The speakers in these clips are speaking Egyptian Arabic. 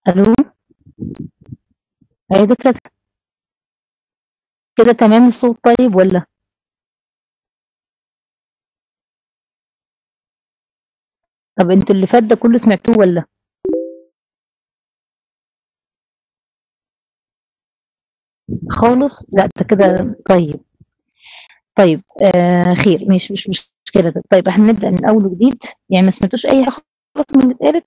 الو هي دكتور كده تمام الصوت طيب ولا طب انتوا اللي فات ده كله سمعتوه ولا خالص لا ده كده طيب طيب آه خير مش مش مشكله ده طيب احنا نبدا من اول وجديد يعني ما سمعتوش اي حاجه خالص من اللي اتقالت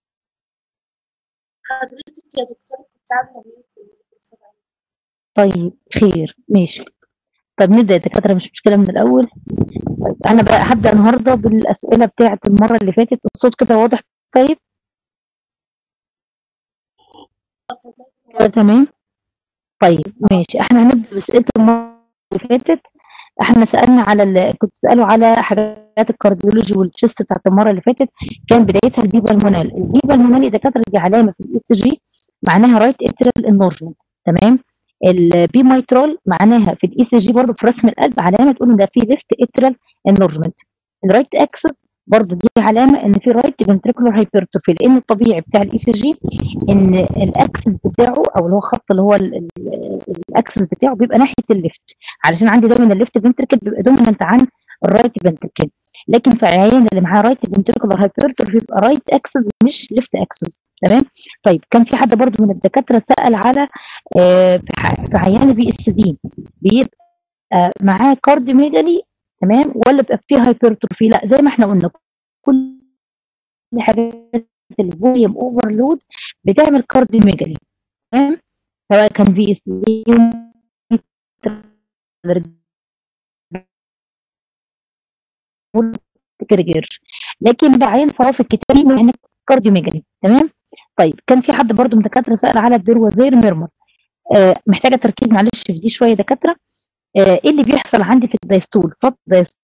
حضرتك يا دكتور كنت عاملة مين في الفرع؟ طيب خير ماشي طب نبدا يا دكاتره مش مشكله من الاول طيب انا بقى هبدا النهارده بالاسئله بتاعه المره اللي فاتت الصوت كده واضح طيب كده تمام طيب ماشي احنا هنبدا باسئله المره اللي فاتت احنا سالنا على ال... كنت سالوا على حاجات الكارديولوجي والتشيست بتاعت المره اللي فاتت كان بدايتها البيبا المونال البيبا المونال دكاتره دي علامه في الاي سي جي معناها رايت اترال انورجمنت تمام البي مايترال معناها في الاي سي جي برضه في رسم القلب علامه تقول ان ده في ليفت اترال انورجمنت الرايت اكسس برضه دي علامه ان في رايت فنتريكولار هايبرتروفي لان الطبيعي بتاع الاي سي جي ان الاكسس بتاعه او اللي هو الخط اللي هو ال- ال- الاكسس بتاعه بيبقى ناحيه الليفت علشان عندي دايما الليفت فنتركل بيبقى دوميننت عن الرايت فنتركل لكن في عيان اللي معاه رايت فنتريكولار هايبرتروفي بيبقى رايت اكسس مش ليفت اكسس تمام طيب كان في حد برضه من الدكاتره سال على آه، في ح- في عيان بي اس دي بيبقى معاه كارديوميجالي تمام ولا بيبقى فيه هايبرتروفي لا زي ما احنا قلنا كل حاجات الفوليوم اوفرلود بتعمل كارديوميجالي تمام سواء كان في اس دي كرجر لكن بعين فهو في الكتاب يعني كارديوميجالي تمام طيب كان في حد برضو من الدكاتره سال على الدير وزير ميرمر آه محتاجه تركيز معلش في دي شويه دكاتره آه ايه اللي بيحصل عندي في الدايستول فط دايستول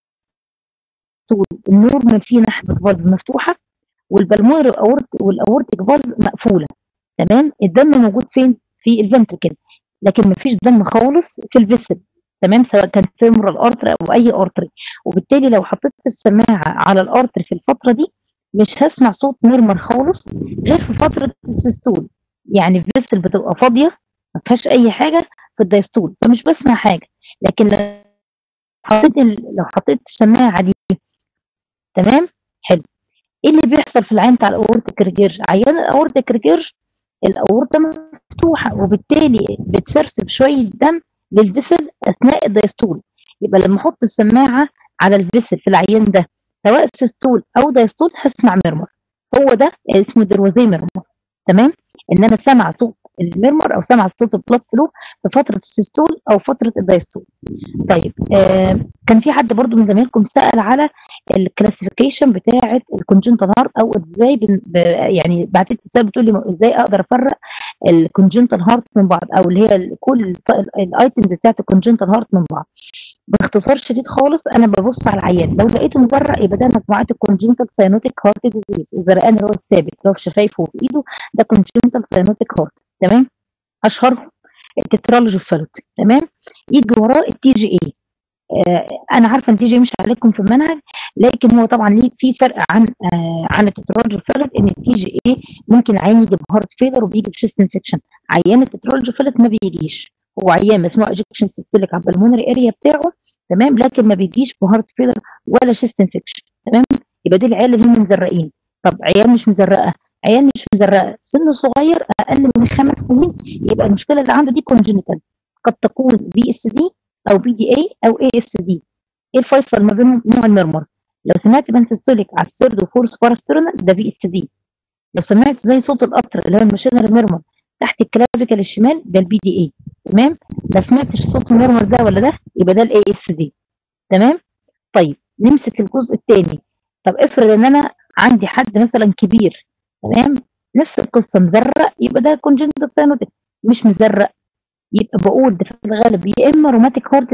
النورمال فيه نحبه فالف مفتوحه والبلمونري والاورت والاورتيك فالف مقفوله تمام الدم موجود فين في الفنتركل لكن مفيش دم خالص في الفيسل تمام سواء كان فيمورال ارتري او اي ارتري وبالتالي لو حطيت السماعه على الارتري في الفتره دي مش هسمع صوت ميرمر خالص غير في فتره السيستول يعني الفيسل بتبقى فاضيه ما فيهاش اي حاجه في الدايستول فمش بسمع حاجه لكن لو حطيت ال- لو حطيت السماعه دي تمام حلو ايه اللي بيحصل في العين بتاع الاورتيك ريجيرج عيان الاورتيك ريجيرج الاورطه مفتوحه وبالتالي بتسرسب شويه دم للفيسل اثناء الدايستول يبقى لما احط السماعه على الفيسل في العيان ده سواء سيستول او دايستول هسمع ميرمر هو ده اسمه دروزي ميرمر تمام ان انا سامع صوت الميرمر او سامع صوت البلاد فلو في فتره السيستول او فتره الدايستول طيب آه كان في حد برضو من زمايلكم سال على الكلاسيفيكيشن بتاعه الكونجنتال هارت او ازاي بن- ب- يعني بعتت رساله بتقول لي ازاي اقدر افرق الكونجنتال هارت من بعض او اللي هي ال- كل الايتمز بتاعت الكونجنتال هارت من بعض باختصار شديد خالص انا ببص على العيان لو لقيته مزرق يبقى ده مجموعه الكونجنتال ساينوتيك هارت ديزيز الزرقان اللي هو الثابت اللي هو في شفايفه وفي ايده ده كونجنتال ساينوتيك هارت تمام اشهرهم التترالوجي فالوت تمام يجي وراه التي جي اي آه انا عارفه ان التي جي مش عليكم في المنهج لكن هو طبعا ليه في فرق عن آه عن التترالوجي فالوت ان التي جي اي ممكن عيان يجي بهارت فيلر وبيجي بشيست انفكشن عيان التترالوجي فالوت ما بيجيش هو عيان مسموع اجكشن سيستوليك على البلمونري اريا بتاعه تمام لكن ما بيجيش بهارت فيلر ولا شيست انفكشن تمام يبقى دي العيال اللي هم مزرقين طب عيال مش مزرقه عيال مش مزرقه سنه صغير اقل من خمس سنين يبقى المشكله اللي عنده دي كونجنتال قد تكون بي اس دي او بي دي اي او اي اس دي ايه الفيصل ما بينهم نوع المرمر لو سمعت بنسستوليك على السيرد وفورس باراسترونال ده بي اس دي لو سمعت زي صوت القطر اللي هو الماشينري ميرمر تحت الكلافيكال الشمال ده البي دي اي تمام ما سمعتش صوت الميرمر ده ولا ده يبقى ده الاي اس دي تمام طيب نمسك الجزء الثاني طب افرض ان انا عندي حد مثلا كبير تمام نفس القصه مزرق يبقى ده كونجنتال ساينوتيك مش مزرق يبقى بقول ده في الغالب يا اما روماتيك هارت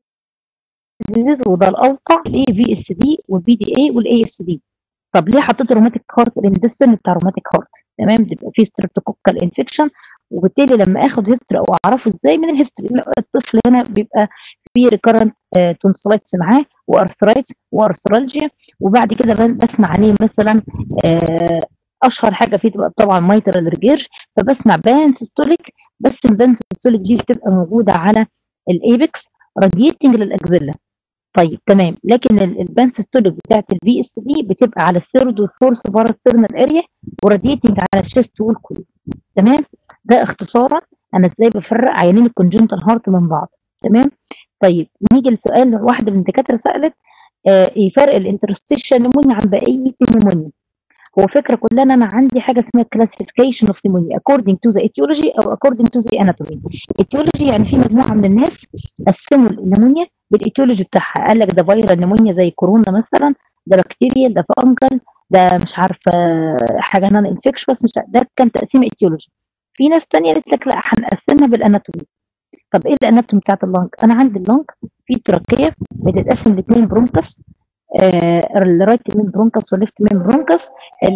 ديزيز وده الاوقع الاي في اس دي والبي دي اي والاي اس دي طب ليه حطيت روماتيك هارت لان ده السن بتاع روماتيك هارت تمام بيبقى فيه ستريبتوكوكال انفكشن وبالتالي لما اخد هيستوري او اعرفه ازاي من الهيستوري الطفل هنا بيبقى فيه ريكرنت تونسلايتس معاه وارثرايتس وارثرالجيا وبعد كده بسمع عليه مثلا اشهر حاجه فيه تبقى طبعا مايترال ريجيرج فبسمع بان سيستوليك بس البان سيستوليك دي بتبقى موجوده على الايبكس راديتنج للاكزيلا طيب تمام لكن البان سيستوليك بتاعت الفي اس دي بتبقى على الثيرد والفورث باراسترنال اريا وراديتنج على الشيست والكول تمام ده اختصارا انا ازاي بفرق عيانين الكونجنتال هارت من بعض تمام طيب نيجي لسؤال واحده من الدكاتره سالت آه ايه فرق الانترستيشن نمونيا عن بقيه النمونيا هو فكره كلها ان انا عندي حاجه اسمها classification of pneumonia according to the etiology او according to the anatomy etiology يعني في مجموعه من الناس قسموا النمونيا بالايتيولوجي بتاعها قال لك ده فيرال نمونيا زي كورونا مثلا ده بكتيريا ده فانجل ده مش عارفه حاجه نان انفكشوس مش ده كان تقسيم ايتيولوجي في ناس تانية قالت لك لا هنقسمها بالاناتومي طب ايه الاناتومي بتاعت اللنج انا عندي اللنج في تراكيه بتتقسم لاثنين برونكس آه الرايت مين برونكس والليفت مين برونكس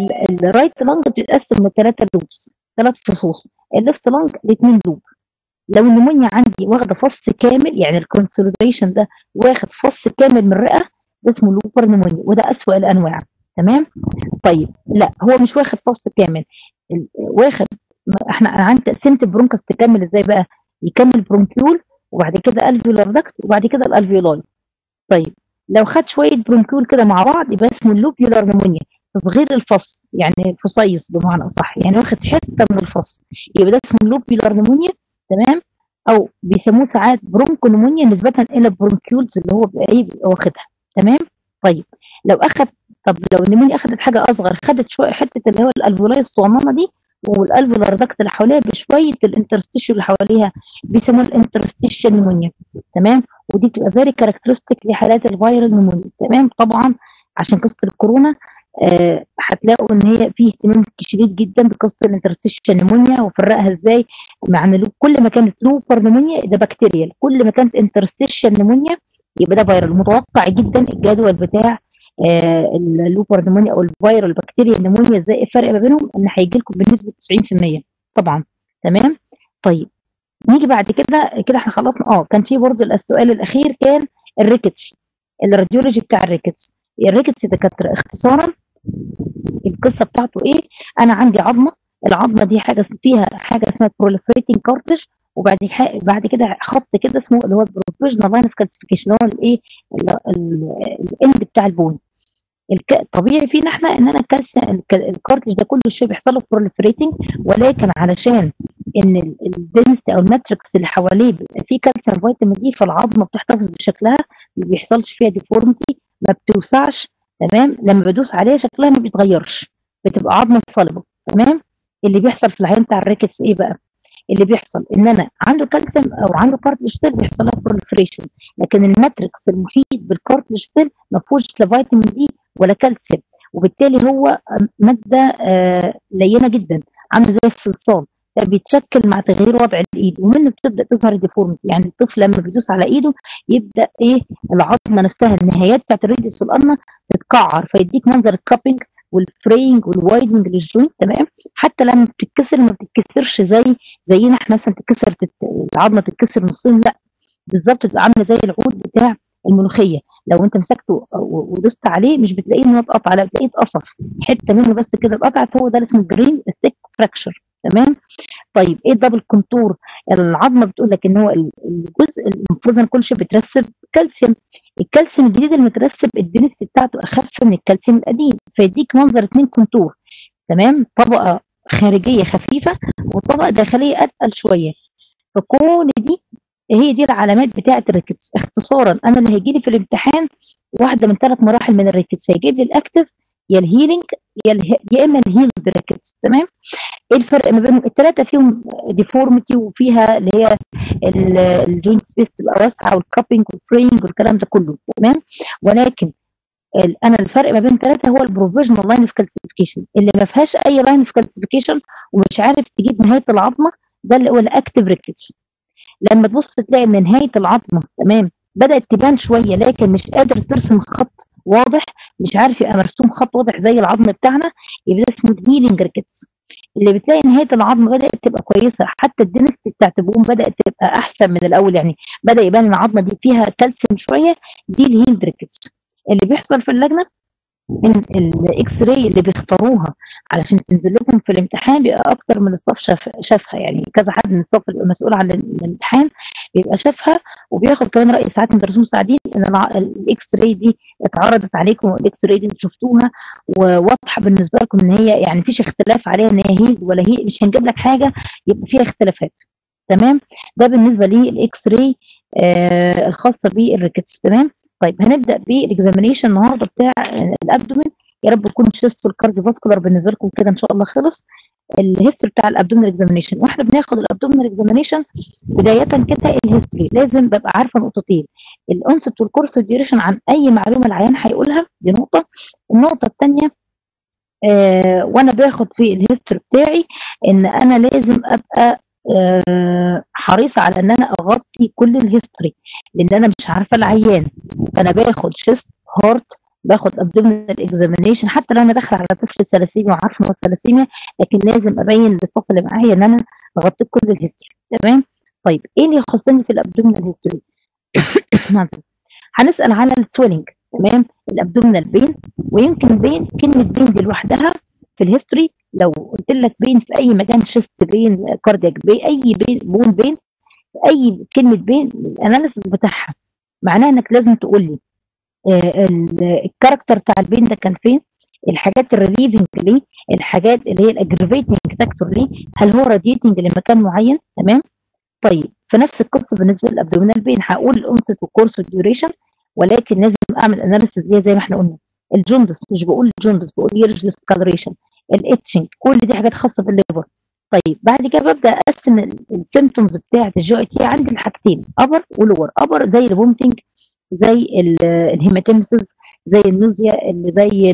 الرايت لانج بتتقسم لثلاثه لوبس ثلاث فصوص الليفت لانج لاثنين لوب لو النمونيا عندي واخده فص كامل يعني الكونسوليديشن ده واخد فص كامل من الرئه ده اسمه لوبر نمونيا وده اسوأ الانواع تمام طيب لا هو مش واخد فص كامل واخد احنا عندي تقسيمه البرونكس تكمل ازاي بقى يكمل برونكيول وبعد كده الفيولار داكت وبعد كده الالفيولاي طيب لو خد شويه برونكيول كده مع بعض يبقى اسمه اللوبيولار نمونيا تصغير الفص يعني فصيص بمعنى اصح يعني واخد حته من الفص يبقى ده اسمه اللوبيولار نمونيا تمام او بيسموه ساعات برونكو نمونيا نسبه الى البرونكيولز اللي هو ايه واخدها تمام طيب لو اخد طب لو النمونيا اخدت حاجه اصغر خدت شويه حته اللي هو الالفولاي الصغننه دي والالفولار داكت اللي حواليها بشويه الانترستيشن اللي حواليها بيسموها الانترستيشن نمونيا تمام ودي بتبقى فيري كاركترستيك لحالات الفيرال نمونيا تمام طبعا عشان قصه الكورونا آه هتلاقوا ان هي فيه اهتمام شديد جدا بقصه الانترستيشن نمونيا وفرقها ازاي مع كل ما كانت لوبر نمونيا ده بكتيريال كل ما كانت انترستيشن نمونيا يبقى ده فيرال متوقع جدا الجدول بتاع آه اللوبر نمونيا او الفيرال بكتيريا نمونيا ازاي الفرق ما بينهم ان هيجي لكم بنسبه 90% طبعا تمام طيب نيجي بعد كده كده احنا خلصنا اه كان في برضه السؤال الاخير كان الريكتس الراديولوجي بتاع الريكتس الريكتس دكاتره اختصارا القصه بتاعته ايه انا عندي عظمه العظمه دي حاجه فيها حاجه اسمها proliferating كارتج وبعد بعد كده خط كده اسمه اللي هو البروفيشنال لاين اوف كالسيفيكيشن اللي هو الايه الاند بتاع البون الك... طبيعي فينا احنا ان انا الكالسيوم الكارتج ده كله شيء بيحصل له بروليفريتنج ولكن علشان ان الدنسيتي او الماتريكس اللي حواليه بيبقى فيه كالسيوم فيتامين دي فالعظمه بتحتفظ بشكلها ما بيحصلش فيها ديفورمتي ما بتوسعش تمام لما بدوس عليها شكلها ما بيتغيرش بتبقى عظمه صلبه تمام اللي بيحصل في العيان بتاع الريكتس ايه بقى اللي بيحصل ان انا عنده كالسيوم او عنده كارتلج سيل بيحصل لها بروليفريشن لكن الماتريكس المحيط بالكارتلج سيل ما فيهوش لا فيتامين دي ولا كالسيوم وبالتالي هو ماده آه لينه جدا عامله زي الصلصال فبيتشكل مع تغيير وضع الايد ومنه بتبدا تظهر الديفورمتي يعني الطفل لما بيدوس على ايده يبدا ايه العظمه نفسها النهايات بتاعت الريدس والقرنه تتقعر فيديك منظر الكابنج والفرينج والوايدنج للجوينت تمام حتى لما بتتكسر ما بتتكسرش زي زينا احنا مثلا تتكسر تت... العظمه تتكسر نصين لا بالظبط تبقى عامله زي العود بتاع الملوخيه لو انت مسكته ودوست عليه مش بتلاقيه ان هو اتقطع لا بتلاقيه اتقصف حته منه بس كده اتقطعت هو ده اللي اسمه جرين ستيك فراكشر تمام طيب ايه الدبل كونتور العظمه بتقول لك ان هو الجزء المفروض ان كل شيء بيترسب كالسيوم الكالسيوم الجديد المترسب الدنسيتي بتاعته اخف من الكالسيوم القديم فيديك منظر اتنين كونتور تمام طبقه خارجيه خفيفه وطبقه داخليه اتقل شويه فكل دي هي دي العلامات بتاعه الريكتس اختصارا انا اللي هيجي لي في الامتحان واحده من ثلاث مراحل من الريكتس هيجيب لي الاكتف يا الهيلينج يا اله... يا اما الهيلد ريكتس تمام ايه الفرق ما بينهم الثلاثه فيهم ديفورميتي وفيها اللي هي الجوينت سبيس تبقى واسعه والكابينج والفرينج والكلام ده كله تمام ولكن انا الفرق ما بين الثلاثه هو البروفيجنال لاين اوف كالسيفيكيشن اللي ما فيهاش اي لاين اوف كالسيفيكيشن ومش عارف تجيب نهايه العظمه ده اللي هو الاكتف ريكتس لما تبص تلاقي ان نهايه العظمه تمام بدات تبان شويه لكن مش قادر ترسم خط واضح مش عارف يبقى مرسوم خط واضح زي العظم بتاعنا يبقى ده اسمه هيلينج ريكتس اللي بتلاقي نهايه العظم بدات تبقى كويسه حتى الدنستي بتاعت البوم بدات تبقى احسن من الاول يعني بدا يبان ان العظمه دي فيها كالسيوم شويه دي الهيلد ريكتس اللي بيحصل في اللجنه ان الاكس راي اللي بيختاروها علشان تنزل لكم في الامتحان بيبقى اكتر من الصف شاف شافها يعني كذا حد من الصف اللي مسؤول عن الامتحان بيبقى شافها وبياخد كمان راي ساعات مدرسين مساعدين ان الاكس راي دي اتعرضت عليكم والاكس راي دي شفتوها وواضحه بالنسبه لكم ان هي يعني مفيش اختلاف عليها ان هي هيز ولا هي مش هنجيب لك حاجه يبقى فيها اختلافات تمام ده بالنسبه للاكس راي آه الخاصه بالريكتس تمام طيب هنبدا بالاكزامينيشن النهارده بتاع الابدومين يا رب يكون الشيست والكارديو فاسكولار بالنسبه لكم كده ان شاء الله خلص الهيستوري بتاع الابدومينال اكزامينيشن واحنا بناخد الابدومينال اكزامينيشن بدايه كده الهيستوري لازم ببقى عارفه نقطتين الانست والكورس والديوريشن عن اي معلومه العيان هيقولها دي نقطه النقطه الثانيه آه وانا باخد في الهيستوري بتاعي ان انا لازم ابقى آه حريصه على ان انا اغطي كل الهيستوري لان انا مش عارفه العيان فانا باخد شيست هارت باخد ابدومينال اكزامينيشن حتى لو انا داخله على طفل ثلاسيميا وعارفه ان هو ثلاسيميا لكن لازم ابين للصف اللي معايا ان انا غطيت كل الهيستوري تمام طيب ايه اللي يخصني في الابدومينال هيستوري هنسال على السويلنج تمام الابدومينال بين ويمكن بين كلمه بين دي لوحدها في الهيستوري لو قلت لك بين في اي مكان شيست بين كاردياك بين اي بين بون بين اي كلمه بين الاناليسيس بتاعها معناها انك لازم تقول لي الكاركتر بتاع البين ده كان فين الحاجات الريليفنج ليه الحاجات اللي هي الاجريفيتنج فاكتور ليه هل هو راديتنج لمكان معين تمام طيب فنفس القصه بالنسبه للابدومينال بين هقول الانست والكورس والديوريشن ولكن لازم اعمل اناليسيس ليه زي ما احنا قلنا الجوندس مش بقول الجوندس بقول يرج ديسكالريشن الاتشنج كل دي حاجات خاصه بالليفر طيب بعد كده ببدا اقسم السيمتومز بتاعه الجي اي تي عندي الحاجتين ابر ولور ابر زي البومتنج زي الهيماتيمسز زي النوزيا اللي زي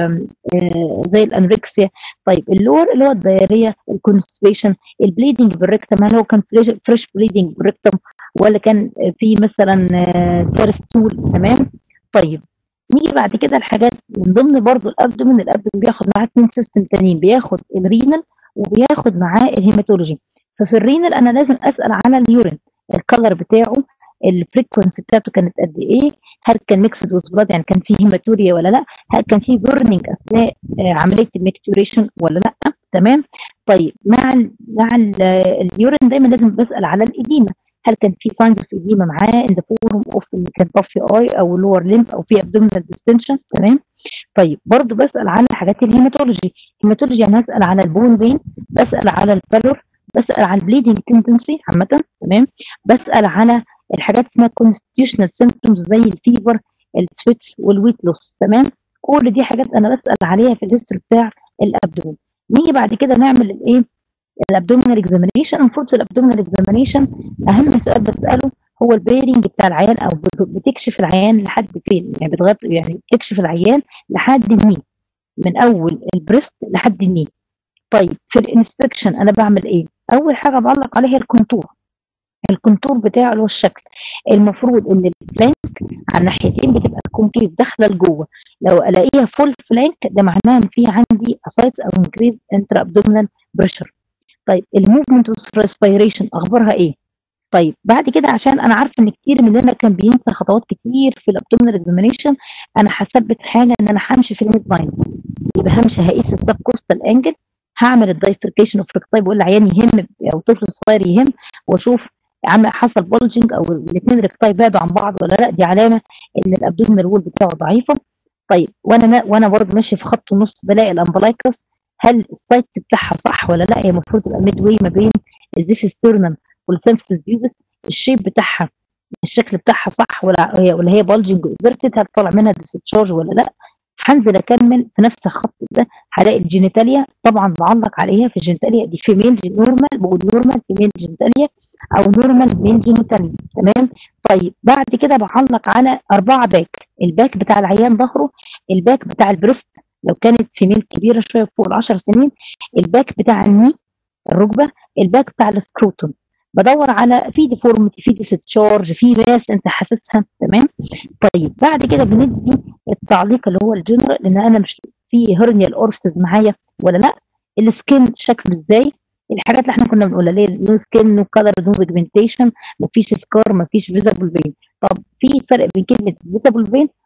زي الانركسيا طيب اللور اللي هو الدايريه الكونستيبيشن البليدنج بالريكتم هل هو كان فريش بليدنج بالريكتم ولا كان في مثلا كارستول تمام طيب نيجي بعد كده الحاجات من ضمن برضو الابدومين الابدومين بياخد معاه اثنين سيستم تانيين بياخد الرينال وبياخد معاه الهيماتولوجي ففي الرينال انا لازم اسال على اليورين الكلر بتاعه الفريكونسي بتاعته كانت قد ايه هل كان ميكسد وذ بلاد يعني كان فيه هيماتوريا ولا لا هل كان فيه بيرنينج اثناء عمليه الميكتوريشن ولا لا تمام طيب مع ال مع ال اليورين دايما لازم بسال على الاديمه هل كان في ساينز اوف اديمه معاه ان ذا فورم اوف ان كان طفي اي او لور ليمب او في ابدومينال ديستنشن تمام طيب برضو بسال على حاجات الهيماتولوجي الهيماتولوجي يعني هسال على البون بين بسال على البالور بسال على البليدنج تندنسي عامه تمام بسال على الحاجات اسمها constitutional symptoms زي الفيفر السويتش والويت لوس تمام كل دي حاجات انا بسال عليها في الهيستوري بتاع الابدومين نيجي بعد كده نعمل الايه الابدومينال اكزامينيشن المفروض في الابدومينال اكزامينيشن اهم سؤال بساله هو البيرنج بتاع العيان او بتكشف العيان لحد فين يعني بتغطي يعني بتكشف العيان لحد الني من اول البريست لحد الني طيب في الانسبكشن انا بعمل ايه اول حاجه بعلق عليها الكونتور الكونتور بتاعه اللي هو الشكل المفروض ان الفلانك على الناحيتين بتبقى كومبليت داخله لجوه لو الاقيها فول فلانك ده معناه ان في عندي اسايتس او انكريز انترا ابدومينال بريشر طيب الموفمنت ريسبيريشن اخبارها ايه طيب بعد كده عشان انا عارفه ان كتير مننا كان بينسى خطوات كتير في الابدومينال اكزامينيشن انا هثبت حاجه ان انا همشي في الميد لاين يبقى همشي هقيس السب كوستال انجل هعمل الدايفركيشن اوف ريكتاي بقول العيان يهم او طفل صغير يهم واشوف عم حصل بولجنج او الاثنين ريكتاي بعدوا عن بعض ولا لا دي علامه ان الابدومينال وول بتاعه ضعيفه طيب وانا ما وانا برضه ماشي في خط النص بلاقي الامبلايكس هل السايت بتاعها صح ولا لا هي المفروض تبقى ميد واي ما بين الزيفسترنم والسيمفيس بيوبس الشيب بتاعها الشكل بتاعها صح ولا هي ولا هي بولجنج انفيرتد هل طالع منها ديستشارج ولا لا هنزل اكمل في نفس الخط ده هلاقي الجينيتاليا طبعا بعلق عليها في الجينيتاليا دي فيميل نورمال بقول نورمال فيميل جينيتاليا او نورمال ميل جينيتاليا تمام طيب بعد كده بعلق على اربعه باك الباك بتاع العيان ظهره الباك بتاع البريست لو كانت فيميل كبيره شويه فوق ال 10 سنين الباك بتاع الني الركبه الباك بتاع السكروتون بدور على في ديفورمتي في ديستشارج في ماس انت حاسسها تمام طيب بعد كده بندي التعليق اللي هو الجنرال لان انا مش في هرنيال اورسز معايا ولا لا السكين شكله ازاي الحاجات اللي احنا كنا بنقولها ليه نو سكين نو كلر نو بيجمنتيشن مفيش سكار مفيش فيزابل فين طب في فرق بين كلمه فيزابل فين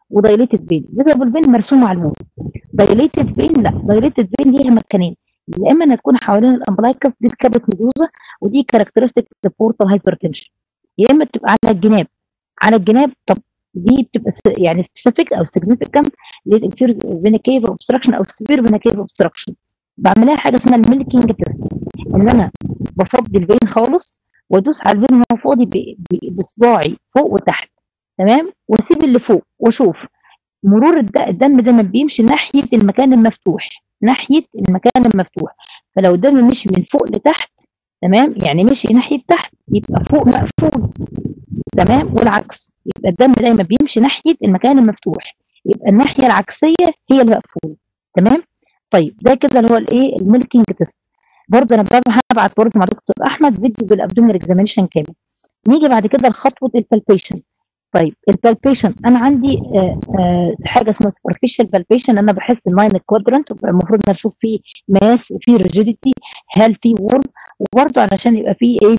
ودايليتد فين فيزبل فين مرسومه على الوول دايليتد فين لا دايليتد فين ليها مكانين يا اما انها تكون حوالين الامبلايكس دي الكابت ميدوزا ودي كاركترستيك للبورتال هايبرتنشن يا اما بتبقى على الجناب على الجناب طب دي بتبقى س- يعني سبيسيفيك او سيجنيفيكانت للانفير فينا كيف اوبستراكشن او سيفير فينا كيف اوبستراكشن بعملها حاجه اسمها الميلكينج تيست ان انا بفضي الفين خالص وادوس على الفين وهو فاضي ب- ب- بصباعي فوق وتحت تمام واسيب اللي فوق واشوف مرور الد- الدم دايما بيمشي ناحيه المكان المفتوح ناحيه المكان المفتوح فلو الدم مشي من فوق لتحت تمام يعني مشي ناحيه تحت يبقى فوق مقفول تمام والعكس يبقى الدم دايما بيمشي ناحيه المكان المفتوح يبقى الناحيه العكسيه هي المقفوله تمام طيب ده كده اللي هو الايه الميلكينج تيست برضه انا بقى هبعت برضه مع دكتور احمد فيديو بالابدومينال اكزامينشن كامل نيجي بعد كده لخطوه البالبيشن طيب البالبيشن انا عندي آه آه حاجه اسمها سوبرفيشال بالبيشن انا بحس الناين كوادرنت المفروض ان اشوف فيه ماس في ريجيديتي هل في وورم وبرضه علشان يبقى فيه ايه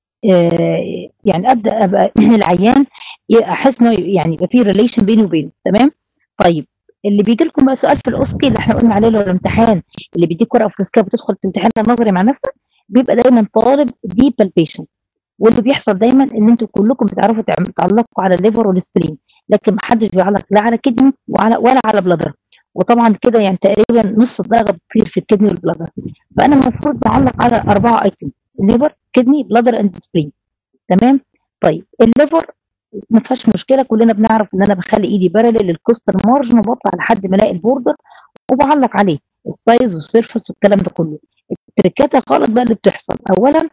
آه يعني ابدا ابقى العيان ي- احس انه يعني يبقى فيه ريليشن بيني وبينه تمام طيب اللي بيجي لكم بقى سؤال في الاوسكي اللي احنا قلنا عليه اللي هو الامتحان اللي بيديك ورقه فلوسكا بتدخل تمتحن النظري مع نفسك بيبقى دايما طالب دي بالبيشن واللي بيحصل دايما ان انتوا كلكم بتعرفوا تعم- تعلقوا على الليفر والسبلين لكن محدش بيعلق لا على كدني وعلى ولا على بلادر وطبعا كده يعني تقريبا نص الدرجه بتطير في الكدني والبلادر فانا المفروض بعلق على اربعه ايتم الليفر كدني بلادر اند سبلين تمام طيب الليفر ما فيهاش مشكله كلنا بنعرف ان انا بخلي ايدي بارلل للكوستال مارجن وبطلع لحد ما الاقي البوردر وبعلق عليه السايز والسيرفس والكلام ده كله التركات الغلط بقى اللي بتحصل اولا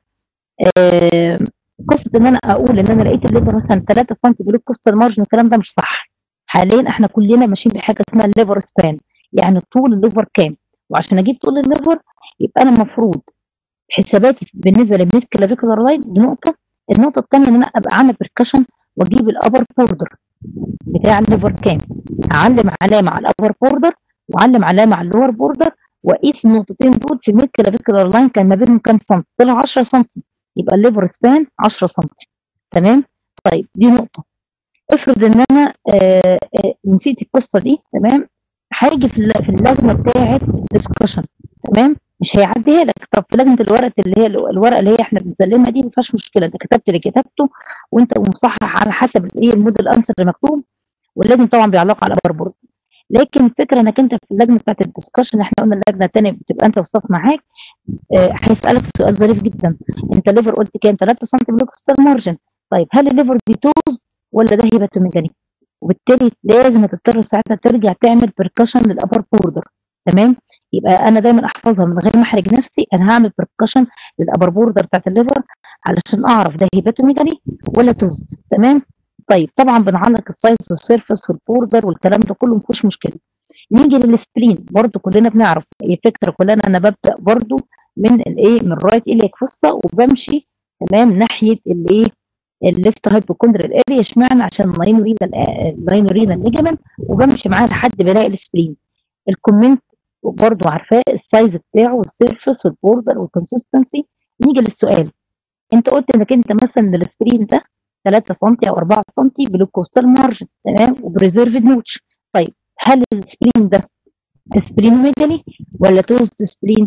آه قصه ان انا اقول ان انا لقيت الليفر مثلا 3 سم بلو كوستال مارجن الكلام ده مش صح حاليا احنا كلنا ماشيين بحاجه اسمها الليفر سبان يعني طول الليفر كام وعشان اجيب طول الليفر يبقى انا المفروض حساباتي بالنسبه للميد كلافيكولار لاين دي نقطه النقطه الثانيه ان انا ابقى عامل بركشن واجيب الابر بوردر بتاع الليفر كام اعلم علامه على الابر بوردر واعلم علامه على اللور بوردر واقيس النقطتين دول في الميد كلافيكولار لاين كان ما بينهم كام سم طلع 10 سم يبقى الليفر سبان 10 سم تمام طيب دي نقطه افرض ان انا آه آه نسيت القصه دي تمام هيجي في الل- في اللجنه بتاعه ديسكشن تمام مش هيعديها لك طب في لجنه الورقه اللي هي الورقه اللي هي احنا بنسلمها دي ما فيهاش مشكله انت كتبت اللي كتبته وانت مصحح على حسب ايه الموديل انسر اللي مكتوب واللجنه طبعا بيعلق على باربورد لكن الفكره انك انت في اللجنه بتاعت الدسكشن احنا قلنا اللجنه الثانيه بتبقى انت وصف معاك آه، هيسالك سؤال ظريف جدا انت الليفر قلت كام 3 سم بلوكستر مارجن طيب هل الليفر دي توز ولا ده هيباتوميجاني وبالتالي لازم هتضطر ساعتها ترجع تعمل بركشن للابر بوردر تمام يبقى انا دايما احفظها من غير ما احرج نفسي انا هعمل بركشن للابر بوردر بتاعت الليفر علشان اعرف ده هيباتوميجاني ولا توز تمام طيب طبعا بنعلق السايز والسيرفس والبوردر والكلام ده كله مفيش مشكله نيجي للسبرين برضو كلنا بنعرف هي الفكره كلنا انا ببدا برضو من الايه من رايت اليك فصه وبمشي تمام ناحيه الايه الليفت هايبوكوندرال اريا اشمعنى عشان اللاينورينال اللاينورينال ليجمنت وبمشي معاه لحد بلاقي السبرين الكومنت برضو عارفاه السايز بتاعه والسيرفس والبوردر والكونسستنسي نيجي للسؤال انت قلت انك انت مثلا السبرين ده 3 سم او 4 سم بالكوستال مارجن تمام وبريزيرفد نوتش طيب هل السبرين ده سبرينوميجالي ولا توست سبرين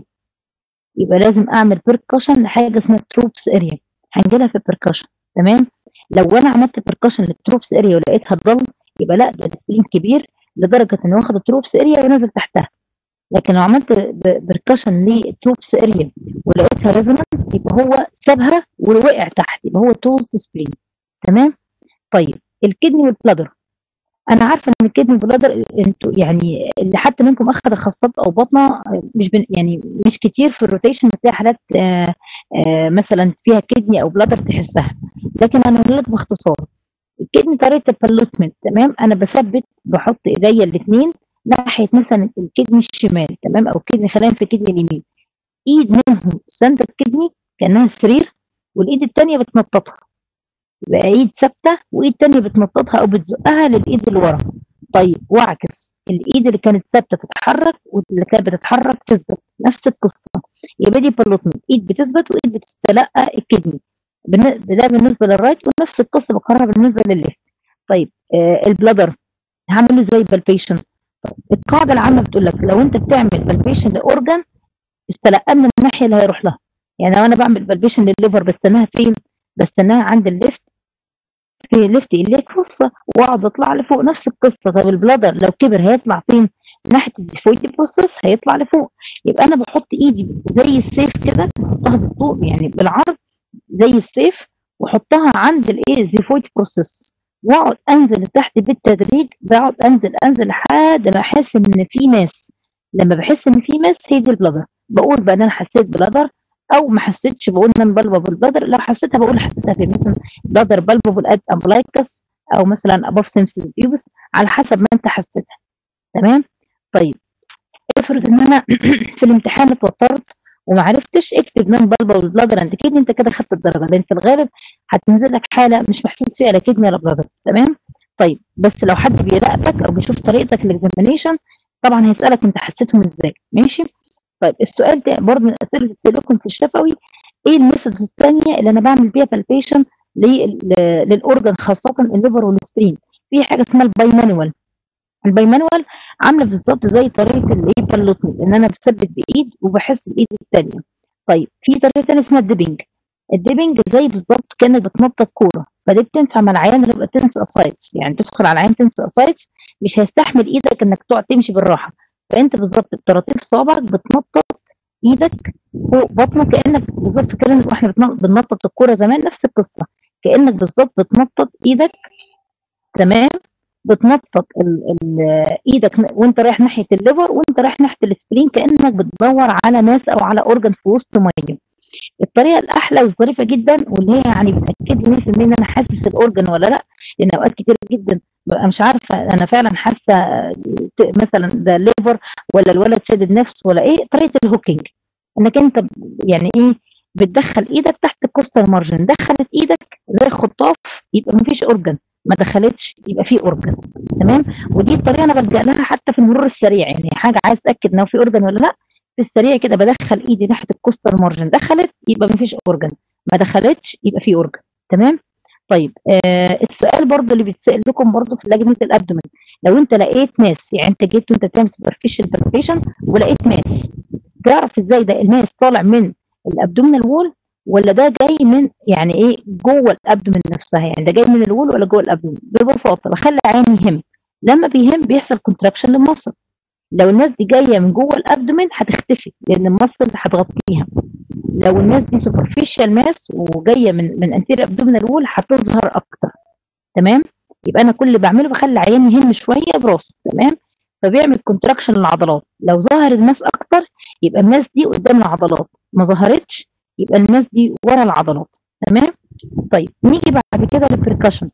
يبقى لازم اعمل بيركشن لحاجه اسمها تروبس اريا هنجيلها في البركشن تمام لو انا عملت بيركشن للتروبس اريا ولقيتها تضل يبقى لا ده السبرين كبير لدرجه انه واخد التروبس اريا ونزل تحتها لكن لو عملت بركشن للتروبس اريا ولقيتها ريزونانس يبقى هو سابها ووقع تحت يبقى هو توست سبرين تمام طيب الكدني والبلادر انا عارفه ان الكدني والبلادر انتوا يعني اللي حتى منكم اخذ خاصات او بطنه مش بن يعني مش كتير في الروتيشن بتلاقي حالات آآ آآ مثلا فيها كدني او بلادر تحسها لكن انا هقول لك باختصار الكدني طريقه البلوتمنت تمام انا بثبت بحط ايديا الاثنين ناحيه مثلا الكدني الشمال تمام او الكدني خلينا في الكدني اليمين ايد منهم سند الكدني كانها سرير والايد الثانيه بتنططها يبقى ايد ثابته وايد تانية بتنططها او بتزقها للايد اللي ورا طيب واعكس الايد اللي كانت ثابته تتحرك واللي كانت بتتحرك تثبت نفس القصه يبقى دي بلوتمنت ايد بتثبت وايد بتتلقى الكدني ده بالنسبه للرايت ونفس القصه بكررها بالنسبه للليفت طيب آه البلادر هعمل له ازاي بالبيشن القاعده العامه بتقول لك لو انت بتعمل بالبيشن لاورجان استلقاه من الناحيه اللي هيروح لها يعني لو انا بعمل بالبيشن للليفر بستناها فين بستناها عند الليفت في ليفت ايليك فصة واقعد اطلع لفوق نفس القصه طب البلادر لو كبر هيطلع فين ناحيه الزيفويدي بروسيس هيطلع لفوق يبقى انا بحط ايدي زي السيف كده احطها بالطول يعني بالعرض زي السيف واحطها عند الايه الزيفويدي بروسيس واقعد انزل لتحت بالتدريج بقعد انزل انزل لحد ما احس ان في ماس لما بحس ان في ماس هي دي البلادر بقول بقى ان انا حسيت بلادر او ما حسيتش بقول ان انا بلبل بلادر لو حسيتها بقول حسيتها في مثلا بلادر بلبل اد امبلايكس او مثلا ابوف سيمسيس بيوبس على حسب ما انت حسيتها تمام طيب افرض ان انا في الامتحان اتوترت وما عرفتش اكتب نون بلبل بلادر اند كيدني انت كده خدت الدرجه لان في الغالب هتنزل لك حاله مش محسوس فيها لا كيدني ولا بلادر تمام طيب بس لو حد بيراقبك او بيشوف طريقتك الاكزامينيشن طبعا هيسالك انت حسيتهم ازاي ماشي طيب السؤال ده برضه من الاسئله اللي بتسالكم في الشفوي ايه الميثودز الثانيه اللي انا بعمل بيها بالبيشن للاورجن خاصه الليفر والسبرين في حاجه اسمها الباي مانوال الباي مانوال عامله بالظبط زي طريقه الايه باللوتني ان انا بثبت بايد وبحس بايد الثانيه طيب في طريقه ثانيه اسمها الديبنج الديبنج زي بالظبط كانك بتنطط كوره فدي بتنفع مع العيان اللي بيبقى تنس اسايتس يعني تدخل على العيان تنس اسايتس مش هيستحمل ايدك انك تقعد تمشي بالراحه فانت بالظبط بطراطيف صوابعك بتنطط ايدك فوق بطنك كانك بالظبط كانك واحنا بننطط الكوره زمان نفس القصه كانك بالظبط بتنطط ايدك تمام بتنطط ال ال ايدك وانت رايح ناحيه الليفر وانت رايح ناحيه السبلين كانك بتدور على ماس او على اورجن في وسط ميه الطريقه الاحلى والظريفه جدا واللي هي يعني بتاكد لي 100% ان انا حاسس الاورجن ولا لا لان اوقات كتير جدا ببقى مش عارفه انا فعلا حاسه مثلا ده ليفر ولا الولد شادد نفسه ولا ايه طريقه الهوكينج انك انت يعني ايه بتدخل ايدك تحت الكوستال مارجن دخلت ايدك زي الخطاف يبقى مفيش اورجن ما دخلتش يبقى في اورجن تمام ودي الطريقه انا بلجا لها حتى في المرور السريع يعني حاجه عايز اتاكد انه في اورجن ولا لا في السريع كده بدخل ايدي ناحيه الكوستال مارجن دخلت يبقى مفيش اورجن ما دخلتش يبقى في اورجن تمام طيب آه السؤال برضو اللي بيتسال لكم برضو في لجنه الابدومن لو انت لقيت ماس يعني انت جيت وانت بتعمل سوبرفيشال بالبيشن ولقيت ماس تعرف ازاي ده الماس طالع من الابدومينال وول ولا ده جاي من يعني ايه جوه الابدومين نفسها يعني ده جاي من الوول ولا جوه الابدومين ببساطه بخلي عين يهم لما بيهم بيحصل كونتراكشن للمصل لو الناس دي جايه من جوه الابدومين هتختفي لان المصل هتغطيها لو الناس دي سوبرفيشال ماس وجايه من من انتير ابدومينال وول هتظهر اكتر تمام يبقى انا كل اللي بعمله بخلي العيان يهم شويه براسه تمام فبيعمل كونتراكشن للعضلات لو ظهر الماس اكتر يبقى الماس دي قدام العضلات ما ظهرتش يبقى الماس دي ورا العضلات تمام طيب نيجي بعد كده للبركشن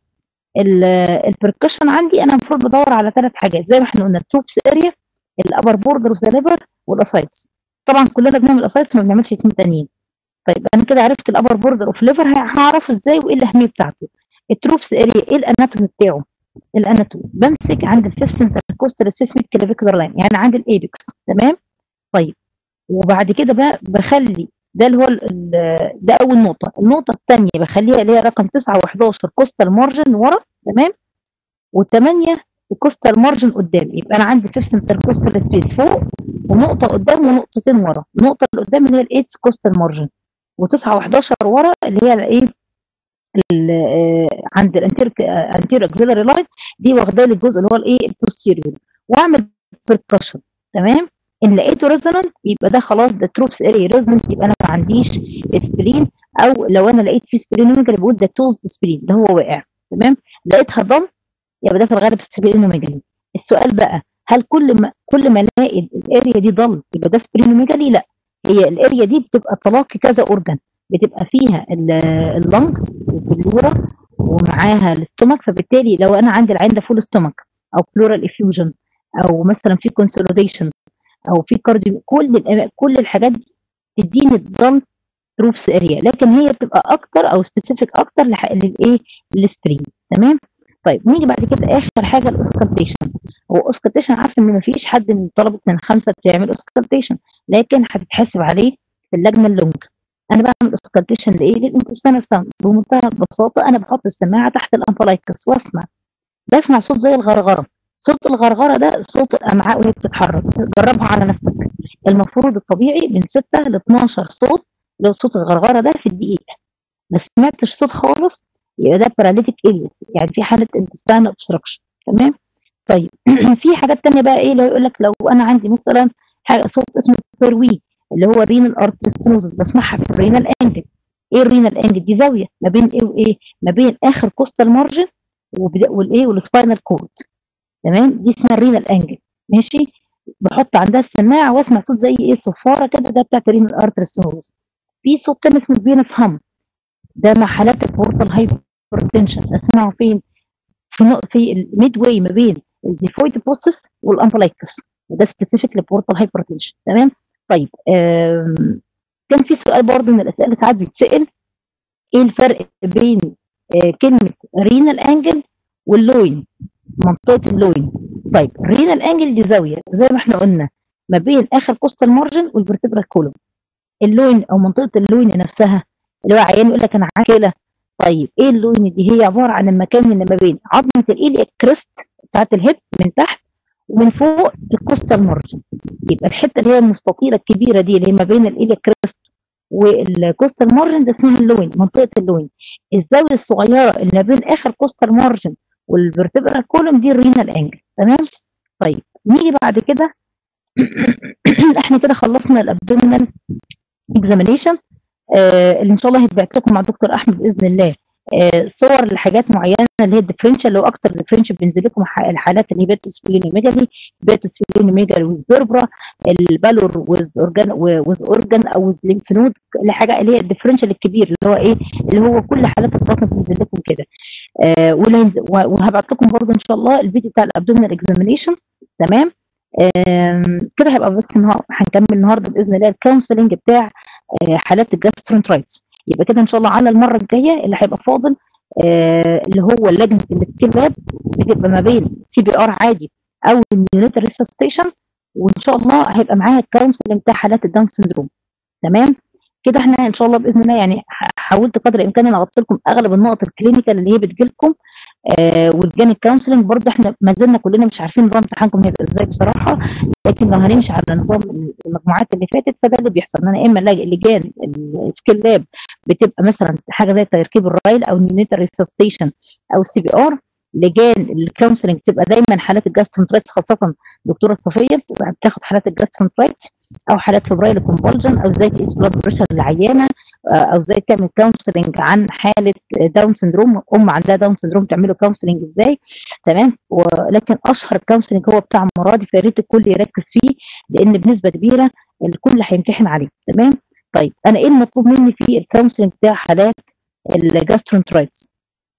البركشن عندي انا المفروض بدور على ثلاث حاجات زي ما احنا قلنا التوبس اريا الابر بوردر والسليفر والاسايتس طبعا كلنا بنعمل اسايتس ما بنعملش اتنين تانيين طيب انا كده عرفت الابر بوردر اوف ليفر هعرفه ازاي وايه الاهميه بتاعته التروبس اريا ايه الاناتومي بتاعه الاناتومي بمسك عند الفيفث سنتركوستال سبيسميك كلافيكولار لاين يعني عند الايبكس تمام طيب وبعد كده بقى بخلي ده اللي هو ده اول نقطه النقطه الثانيه بخليها اللي هي رقم 9 و11 كوستال مارجن ورا تمام و8 الكوستال مارجن قدام يبقى انا عندي فيفث انتركوستال سبيس فوق ونقطه قدام ونقطتين ورا النقطه اللي قدام اللي هي الايتس كوستال مارجن و9 و11 ورا اللي هي الايه عند الانتير انتير اكسلري لاين دي واخده لي الجزء اللي هو الايه البوستيريور واعمل بركشن تمام ان لقيته ريزونانت يبقى ده خلاص ده تروبس اري ريزونانت يبقى انا ما عنديش سبرين او لو انا لقيت فيه سبرينوميجالي بقول ده توز سبرين ده هو واقع تمام لقيتها ضم يبقى ده في الغالب سبرينوميجالي السؤال بقى هل كل ما كل ما الاقي الاريا دي ضل يبقى ده سبرينوميجالي لا هي الاريا دي بتبقى تلاقي كذا اورجان بتبقى فيها اللنج والبلورا ومعاها الاستومك فبالتالي لو انا عندي العين ده فول ستومك او بلورال افيوجن او مثلا في كونسوليديشن او في كارديو كل كل الحاجات دي تديني الضم تروبس اريا لكن هي بتبقى اكتر او سبيسيفيك اكتر للايه للسبرين تمام طيب نيجي بعد كده اخر حاجه الاوسكالتيشن هو اوسكالتيشن عارف ان مفيش حد من طلبه من الخمسه بيعمل اوسكالتيشن لكن هتتحسب عليه في اللجنه اللونج انا بعمل اوسكالتيشن لايه للانتستينال ساوند بمنتهى البساطه انا بحط السماعه تحت الامبلايكس واسمع بسمع صوت زي الغرغره صوت الغرغره ده صوت الامعاء وهي بتتحرك جربها على نفسك المفروض الطبيعي من 6 ل 12 صوت لو صوت الغرغره ده في الدقيقه ما سمعتش صوت خالص يبقى ده باراليتيك اليس يعني في حاله انتستان اوبستراكشن تمام طيب في حاجات تانية بقى ايه اللي يقول لك لو انا عندي مثلا حاجه صوت اسمه بيروي اللي هو رينال ارتستنوزس بسمعها في الرينال انجل ايه الرينال انجل دي زاويه ما بين ايه وايه ما بين اخر كوستال مارجن والايه والسباينال كورد تمام دي اسمها الرينال انجل ماشي بحط عندها السماعه واسمع صوت زي ايه صفاره كده ده بتاعت الرينال ارتستنوزس في صوت تاني اسمه فينس هام ده مع حالات البورتال هايبرتنشن اسمعه فين في نق- في الميد واي ما بين الزيفويد بوسس والامبلايكس وده سبيسيفيك للبورتال هايبرتنشن تمام طيب آم، كان في سؤال برضه من الاسئله اللي ساعات بيتسال ايه الفرق بين آه، كلمه رينال انجل واللوين منطقه اللوين طيب رينال انجل دي زاويه زي ما احنا قلنا ما بين اخر كوستال مارجن والفرتبرال كولوم اللوين او منطقه اللوين نفسها اللي هو عيان يقول لك انا عندي كلى طيب ايه اللوين دي هي عباره عن المكان اللي ما بين عظمه الايليا كريست بتاعت الهيب من تحت ومن فوق الكوستال مارجن يبقى الحته اللي هي المستطيله الكبيره دي اللي هي ما بين الايليا كريست والكوستال مارجن ده اسمها اللوين منطقه اللوين الزاويه الصغيره اللي ما بين اخر كوستال مارجن والفرتبرال كولوم دي الرينال انجل تمام طيب نيجي بعد كده احنا كده خلصنا الابدومينال اكزامينيشن آه اللي ان شاء الله هيتبعت لكم مع الدكتور احمد باذن الله آه صور لحاجات معينه اللي هي الديفرنشال اللي هو اكتر ديفرنشال بينزل لكم ح- الحالات اللي هي بيتس فيلينوميجالي بيتس فيلينوميجالي ويز بيربرا البالور ويز اورجان ويز اورجان او الليمف نود الحاجه اللي هي الديفرنشال الكبير اللي هو ايه اللي هو كل حالات البطن بتنزل لكم كده آه ولا ينزل- و- وهبعت لكم برضه ان شاء الله الفيديو بتاع الابدومينال اكزامينيشن تمام آم، كده هيبقى بس النهار- هنكمل النهارده باذن الله الكونسلنج بتاع آه، حالات الجاسترونترايتس يبقى كده ان شاء الله على المره الجايه اللي هيبقى فاضل آه، اللي هو لجنه السكيل لاب بتبقى ما بين سي بي ار عادي او النيونيتال ريسستيشن وان شاء الله هيبقى معاها الكونسلنج بتاع حالات الداون سندروم تمام كده احنا ان شاء الله باذن الله يعني ح- حاولت قدر الامكان ان اغطي لكم اغلب النقط الكلينيكال اللي هي بتجيلكم آه والجانب كونسلنج برضه احنا ما زلنا كلنا مش عارفين نظام امتحانكم هيبقى ازاي بصراحه لكن لو هنمشي على نظام المجموعات اللي فاتت فده اللي بيحصل ان انا اما الاقي لجان السكيل لاب بتبقى مثلا حاجه زي تركيب الرايل او النيونيتال ريسستيشن او السي بي ار لجان الكونسلنج بتبقى دايما حالات الجاسترونترايت خاصه دكتوره صفيه بتبقى بتاخد حالات الجاسترونترايت او حالات فبرايل كونفولجن او ازاي تقيس بلاد بريشر للعيانه آه، او ازاي تعمل كونسلنج عن حاله داون سندروم ام عندها داون سندروم تعمله كونسلنج ازاي تمام ولكن اشهر كونسلنج هو بتاع مرادي فيا ريت الكل يركز فيه لان بنسبه كبيره الكل هيمتحن عليه تمام طيب انا ايه المطلوب مني في الكونسلنج بتاع حالات الجاسترونترايتس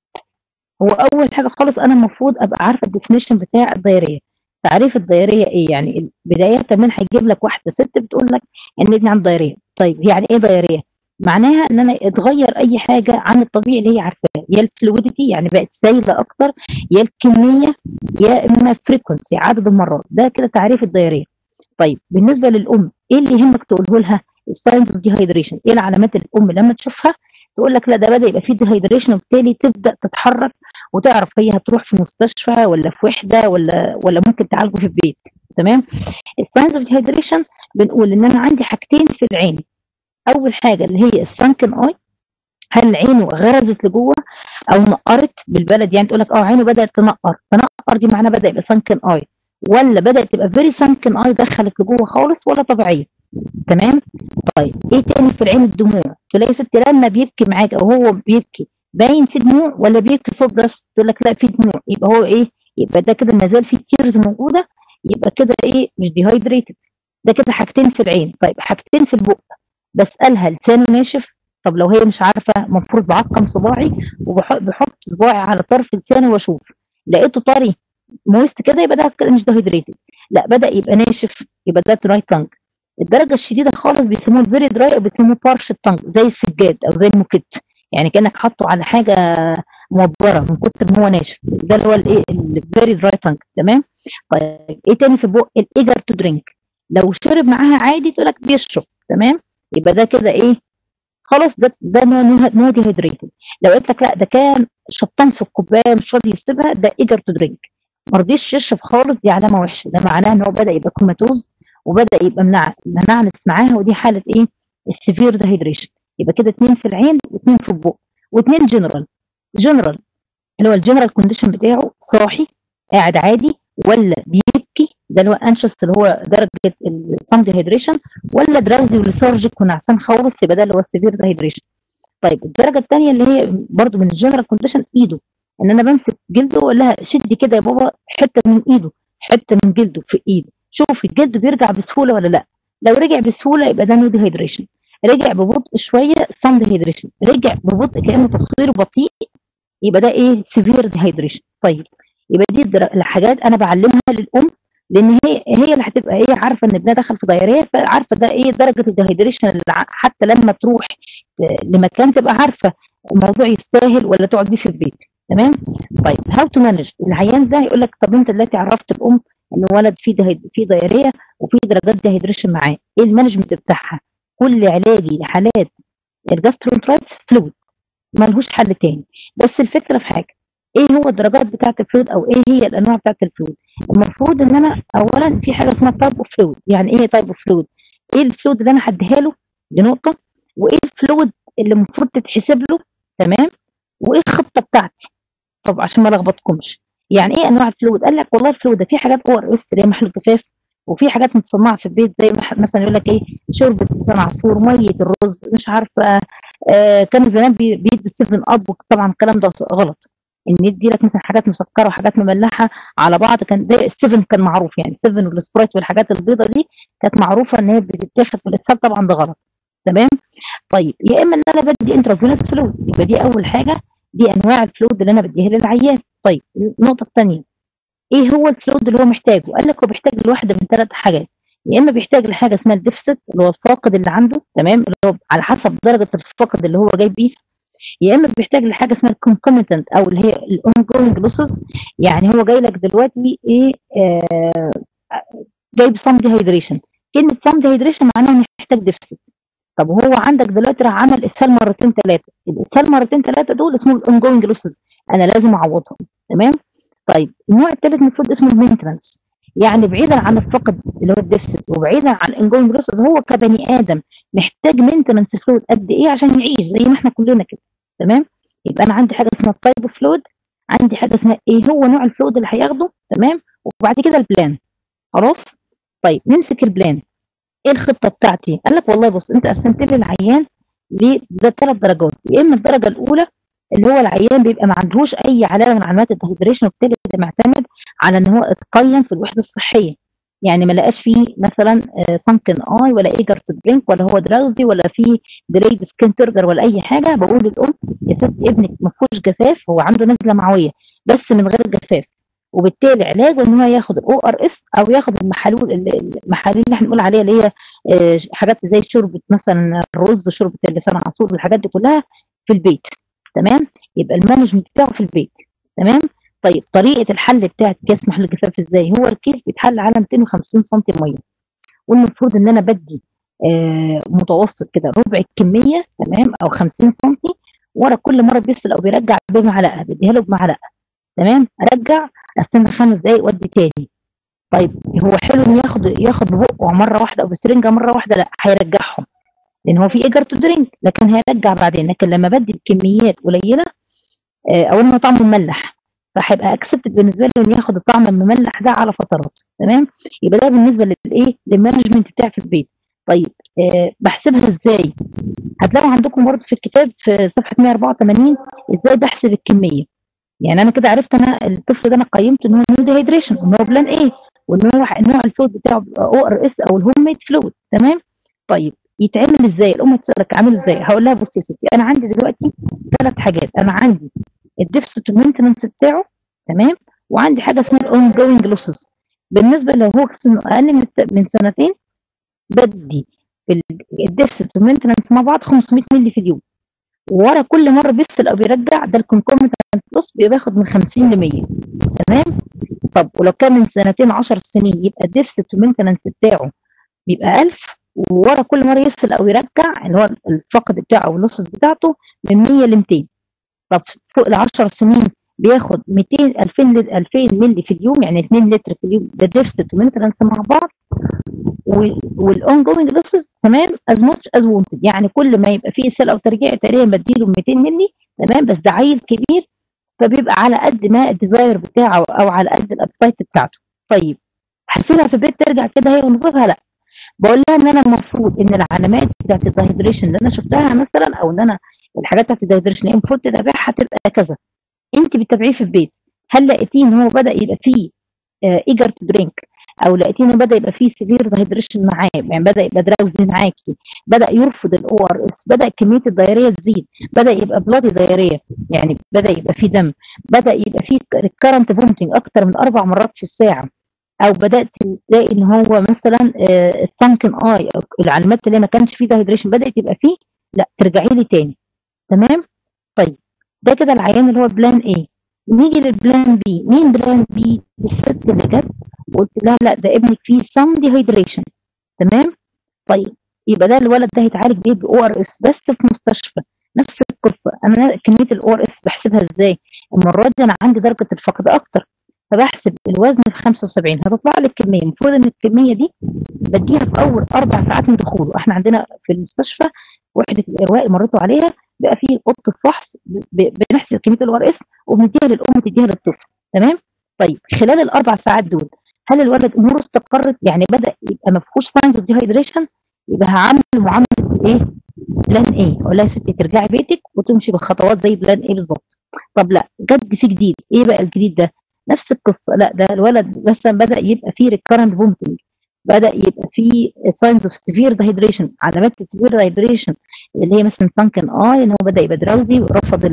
هو اول حاجه خالص انا المفروض ابقى عارفه الديفينيشن بتاع الدايريه تعريف الدايريه ايه يعني بدايه من هيجيب لك واحده ست بتقول لك ان ابني عنده دايريه طيب يعني ايه دايريه معناها ان انا اتغير اي حاجه عن الطبيعي اللي هي عارفاه يا الفلويدتي يعني بقت سايله اكتر يا الكميه يا اما فريكونسي عدد المرات ده كده تعريف الدايريه طيب بالنسبه للام ايه اللي يهمك تقوله لها الساينز اوف ديهايدريشن ايه العلامات اللي الام لما تشوفها تقول لك لا ده بدا يبقى فيه ديهايدريشن وبالتالي تبدا تتحرك وتعرف هي هتروح في مستشفى ولا في وحده ولا ولا ممكن تعالجه في البيت تمام الساينز اوف ديهايدريشن بنقول ان انا عندي حاجتين في العين اول حاجه اللي هي السانكن اي هل عينه غرزت لجوه او نقرت بالبلد يعني تقول لك اه عينه بدات تنقر تنقر دي معناها بدا يبقى سانكن اي ولا بدات تبقى فيري سانكن اي دخلت لجوه خالص ولا طبيعيه تمام طيب ايه تاني في العين الدموع تلاقي ست لما بيبكي معاك او هو بيبكي باين في دموع ولا بيبكي صوت بس تقول لك لا في دموع يبقى هو ايه يبقى ده كده ما زال في تيرز موجوده يبقى كده ايه مش ديهايدريتد ده كده حاجتين في العين طيب حاجتين في البق بسالها لسانه ناشف طب لو هي مش عارفه المفروض بعقم صباعي وبحط صباعي على طرف لساني واشوف لقيته طري مويست كده يبقى ده كده مش ديهايدريتد لا بدا يبقى ناشف يبقى ده دراي تانج الدرجه الشديده خالص بيسموه الفيري دراي او بيسموه بارش تانج زي السجاد او زي الموكيت يعني كانك حاطه على حاجه مبره من كتر ما هو ناشف ده اللي هو الايه الفيري دراي تانج تمام طيب ايه تاني في البق الايجر تو درينك لو شرب معاها عادي تقول لك بيشرب تمام يبقى ده كده ايه خلاص ده ده نوع ديهيدريتد لو قلت لك لا ده كان شطان في الكوبايه مش راضي يسيبها ده ايجر تو درينك ما رضيش يشرب خالص دي علامه وحشه ده معناه ان هو بدا يبقى كوماتوز وبدا يبقى منع منعنس معاها ودي حاله ايه السيفير دهيدريشن يبقى كده اتنين في العين واتنين في البق واتنين جنرال جنرال اللي هو الجنرال كونديشن بتاعه صاحي قاعد عادي ولا بيبكي ده اللي هو انشس اللي هو درجه الصم ديهيدريشن ولا دراوزي وليثارجيك ونعسان خالص يبقى ده اللي هو السيفير ديهيدريشن طيب الدرجه الثانيه اللي هي برضو من الجنرال كونديشن ايده ان انا بمسك جلده واقول لها شدي كده يا بابا حته من ايده حته من جلده في ايده شوفي الجلد بيرجع بسهوله ولا لا لو رجع بسهوله يبقى ده نو ديهيدريشن رجع ببطء شويه سان ديهيدريشن رجع ببطء كانه تصوير بطيء يبقى ده ايه سيفير ديهيدريشن طيب يبقى دي الحاجات انا بعلمها للام لان هي هي اللي هتبقى ايه عارفه ان ابنها دخل في دايريه فعارفه ده ايه درجه الديهيدريشن اللي حتى لما تروح لمكان تبقى عارفه الموضوع يستاهل ولا تقعد بيه في البيت تمام طيب هاو تو مانج العيان ده يقول لك طب انت دلوقتي عرفت الام ان ولد فيه دهيد فيه دايريه وفي درجات ديهيدريشن معاه ايه المانجمنت بتاعها كل علاجي لحالات الجاسترونترايتس فلويد ملهوش حل تاني بس الفكره في حاجه ايه هو الدرجات بتاعه الفلويد او ايه هي الانواع بتاعه الفلويد المفروض ان انا اولا في حاجه اسمها تايب اوف فلويد يعني ايه تايب اوف فلويد ايه الفلويد اللي انا هديها له دي نقطه وايه الفلويد اللي المفروض تتحسب له تمام وايه الخطه بتاعتي طب عشان ما لخبطكمش يعني ايه انواع الفلويد قال لك والله الفلويد ده في حاجات او ار اس اللي هي محل جفاف وفي حاجات متصنعه في البيت زي مثلا يقول لك ايه شوربه لسان عصفور ميه الرز مش عارفه آه كان زمان بيدوا 7 اب طبعا الكلام ده غلط ان يدي لك مثلا حاجات مسكره وحاجات مملحه على بعض كان ده السيفن كان معروف يعني السيفن والسبرايت والحاجات البيضه دي كانت معروفه ان هي بتتاخد في الاسهال طبعا ده غلط تمام طيب يا اما ان انا بدي انترافينوس فلويد يبقى دي اول حاجه دي انواع الفلويد اللي انا بديها للعيان طيب النقطه الثانيه ايه هو الفلويد اللي هو محتاجه قال لك هو بيحتاج لواحده من ثلاث حاجات يا اما بيحتاج لحاجه اسمها الديفست اللي هو الفاقد اللي عنده تمام اللي هو على حسب درجه الفاقد اللي هو جاي بيه يا اما بيحتاج لحاجه اسمها الكونكوميتنت او اللي هي الاون جوينج لوسز يعني هو جاي لك دلوقتي ايه آه جايب سام ديهيدريشن كلمه سام ديهيدريشن معناها محتاج ديفست طب وهو عندك دلوقتي راح عمل اسهال مرتين ثلاثه الاسهال مرتين ثلاثه دول اسمه الاون جوينج لوسز انا لازم اعوضهم تمام طيب النوع الثالث المفروض اسمه المينتنس يعني بعيدا عن الفقد اللي هو الديفست وبعيدا عن الانجوينج لوسز هو كبني ادم محتاج مينتنس فلويد قد ايه عشان يعيش زي ما احنا كلنا كده تمام يبقى انا عندي حاجه اسمها التايب فلويد عندي حاجه اسمها ايه هو نوع الفلويد اللي هياخده تمام وبعد كده البلان خلاص طيب نمسك البلان ايه الخطه بتاعتي قال لك والله بص انت قسمت لي العيان لثلاث درجات يا اما الدرجه الاولى اللي هو العيان بيبقى ما عندهوش اي علامه من علامات الدهيدريشن وبالتالي ده معتمد على ان هو اتقيم في الوحده الصحيه يعني ما لقاش فيه مثلا سمكن اي ولا ايجر تو درينك ولا هو دراوزي ولا فيه ديليد سكين ترجر ولا اي حاجه بقول للام يا ست ابنك ما فيهوش جفاف هو عنده نزله معويه بس من غير جفاف وبالتالي علاجه ان هو ياخد الاو ار اس او ياخد المحالول المحاليل اللي احنا بنقول عليها اللي هي حاجات زي شوربه مثلا الرز شوربه اللسان عصفور والحاجات دي كلها في البيت تمام يبقى المانجمنت بتاعه في البيت تمام طيب طريقه الحل بتاعت كيس محل الجفاف ازاي هو الكيس بيتحل على 250 سم ميه والمفروض ان انا بدي آه متوسط كده ربع الكميه تمام او 50 سم ورا كل مره بيغسل او بيرجع بمعلقه بديها له بمعلقه تمام ارجع استنى خمس دقايق وادي تاني طيب هو حلو انه ياخد ياخد ببقه مره واحده او بسرنجه مره واحده لا هيرجعهم لان هو في ايجر تو درينك لكن هيرجع بعدين لكن لما بدي بكميات قليله آه اولا هو طعمه مملح فهيبقى اكسبتد بالنسبه له انه ياخد الطعم المملح ده على فترات تمام يبقى ده بالنسبه للايه للمانجمنت بتاعي في البيت طيب آه بحسبها ازاي هتلاقوا عندكم برضه في الكتاب في صفحه 184 ازاي بحسب الكميه يعني انا كده عرفت انا الطفل ده انا قيمته ان هو نيو ديهيدريشن وان هو بلان ايه وان هو نوع الفلويد بتاعه او ار اس او الهوم ميد فلويد تمام طيب يتعمل ازاي الام تسالك اعمله ازاي هقول لها بصي يا ستي انا عندي دلوقتي ثلاث حاجات انا عندي الديفست مينتنس بتاعه تمام وعندي حاجه اسمها الاون جوينج لوسز بالنسبه لو هو سنه اقل من من سنتين بدي الديفست مينتنس مع بعض 500 مللي في اليوم ورا كل مره بيغسل او بيرجع ده الكونكوميتنت بلس بياخد من 50 ل 100 تمام طب ولو كان من سنتين 10 سنين يبقى الديفست مينتنس بتاعه بيبقى 1000 وورا كل مره يغسل او يرجع اللي هو الفقد بتاعه او اللوسس بتاعته من 100 ل 200 طب فوق ال 10 سنين بياخد 200 2000 ل- 2000 مللي في اليوم يعني 2 لتر في اليوم ده ديفست ومينتنس مع بعض والاون جوينج لوسز تمام از ماتش از وونتد يعني كل ما يبقى فيه سيل او ترجيع تقريبا بديله 200 مللي تمام بس ده عيل كبير فبيبقى على قد ما الديزاير بتاعه او على قد الابتايت بتاعته طيب هسيبها في البيت ترجع كده هي ونظيفها لا بقول لها ان انا المفروض ان العلامات بتاعت الدهيدريشن اللي انا شفتها مثلا او ان انا الحاجات بتاعت الدهيدريشن اللي المفروض تتابعها تبقى كذا انت بتتابعيه في البيت هل لقيتيه ان هو بدا يبقى فيه ايجر تو درينك او لقيتيه انه بدا يبقى فيه سيفير دهيدريشن معاه يعني بدا يبقى دراوزي معاكي بدا يرفض الاو ار اس بدا كميه الدايريه تزيد بدا يبقى بلادي دايريه يعني بدا يبقى فيه دم بدا يبقى فيه ريكارنت فومتنج اكتر من اربع مرات في الساعه او بدات تلاقي ان هو مثلا السانكن اي او العلامات اللي ما كانش فيه دهيدريشن بدات يبقى فيه لا ترجعي لي تاني تمام طيب ده كده العيان اللي هو بلان ايه نيجي للبلان بي مين بلان بي الست اللي جت وقلت لها لا ده ابنك فيه سم ديهيدريشن تمام طيب يبقى ده الولد ده هيتعالج بيه باو ار اس بس في مستشفى نفس القصه انا كميه الاو ار اس بحسبها ازاي المره دي انا عندي درجه الفقد اكتر فبحسب الوزن في 75 هتطلع لي الكميه المفروض ان الكميه دي بديها في اول اربع ساعات من دخوله احنا عندنا في المستشفى وحده الارواء اللي مريتوا عليها بقى في اوضه الفحص بنحسب كميه الاو ار اس وبنديها للام تديها للطفل تمام طيب خلال الاربع ساعات دول هل الولد اموره استقرت يعني بدا يبقى ما فيهوش ساينز اوف ديهايدريشن يبقى هعمل معامله ايه بلان ايه اقول لها يا ستي ترجعي بيتك وتمشي بخطوات زي بلان ايه بالظبط طب لا جد في جديد ايه بقى الجديد ده نفس القصه لا ده الولد مثلا بدا يبقى فيه ريكارنت فومتنج بدا يبقى فيه ساينز اوف سيفير دهيدريشن علامات السيفير دهيدريشن اللي هي مثلا سانكن اي ان هو بدا يبقى دراوزي ورفض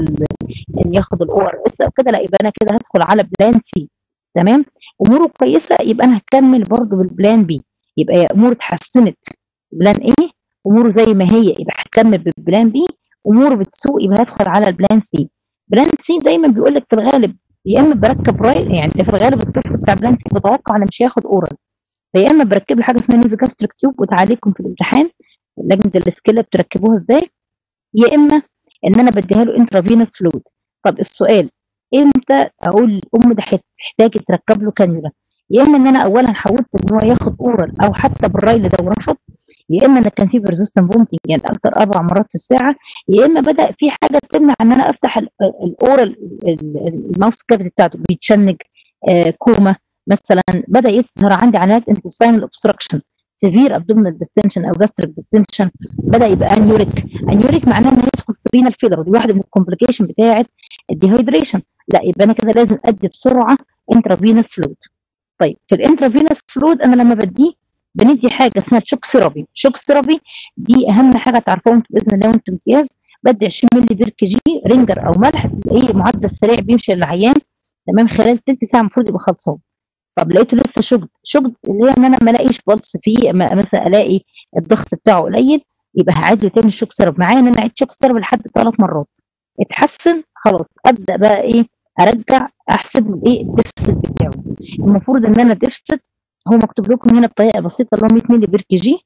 ان ياخد الاو ار اس او كده لا يبقى انا كده هدخل على بلان سي تمام اموره كويسه يبقى انا هكمل برضه بالبلان بي يبقى اموره اتحسنت بلان ايه اموره زي ما هي يبقى هكمل بالبلان بي اموره بتسوء يبقى هدخل على البلان سي بلان سي دايما بيقول لك في الغالب يا اما بركب راي يعني في الغالب الطفل بتاع بلان سي بتوقع ان مش هياخد اورال فيا اما بركب له حاجه اسمها نيزو جاستريك تيوب وتعاليكم في الامتحان لجنه الاسكيلا بتركبوها ازاي يا اما ان انا بديها له انترافينوس فلويد طب السؤال امتى اقول للام ده هتحتاج تركب له كانيولا يا اما ان انا اولا حاولت ان هو ياخد اورال او حتى بالرايل ده ورفض يا اما ان كان في بريزيستنت فومتنج يعني اكتر اربع مرات في الساعه يا اما بدا في حاجه تمنع ان انا افتح الاورال الماوس كافيتي بتاعته بيتشنج آه كوما مثلا بدا يظهر عندي علامات انتستينال اوبستراكشن سيفير ابدومينال ديستنشن او جاستريك ديستنشن بدا يبقى انيوريك انيوريك معناه انه يدخل في رينال فيلر ودي واحده من الكومبليكيشن بتاعه الديهايدريشن لا يبقى انا كده لازم ادي بسرعه انترافينوس فلويد طيب في الانترافينوس فلويد انا لما بديه بندي حاجه اسمها شوك ثيرابي شوك ثيرابي دي اهم حاجه تعرفوها انتوا باذن الله وانتم امتياز بدي 20 مللي بير كي جي رينجر او ملح ايه معدل سريع بيمشي للعيان تمام خلال ثلث ساعه المفروض يبقى خلصان طب لقيته لسه شجد شجد اللي هي ان انا ما الاقيش بلس فيه مثلا الاقي الضغط بتاعه قليل يبقى هعيد له تاني الشوك سيرب معايا ان انا اعيد شوك سيرب لحد ثلاث مرات اتحسن خلاص ابدا بقى ايه ارجع احسب ايه الديفست بتاعه المفروض ان انا الديفست هو مكتوب لكم هنا بطريقه بسيطه اللي هو 100 مللي بير كي جي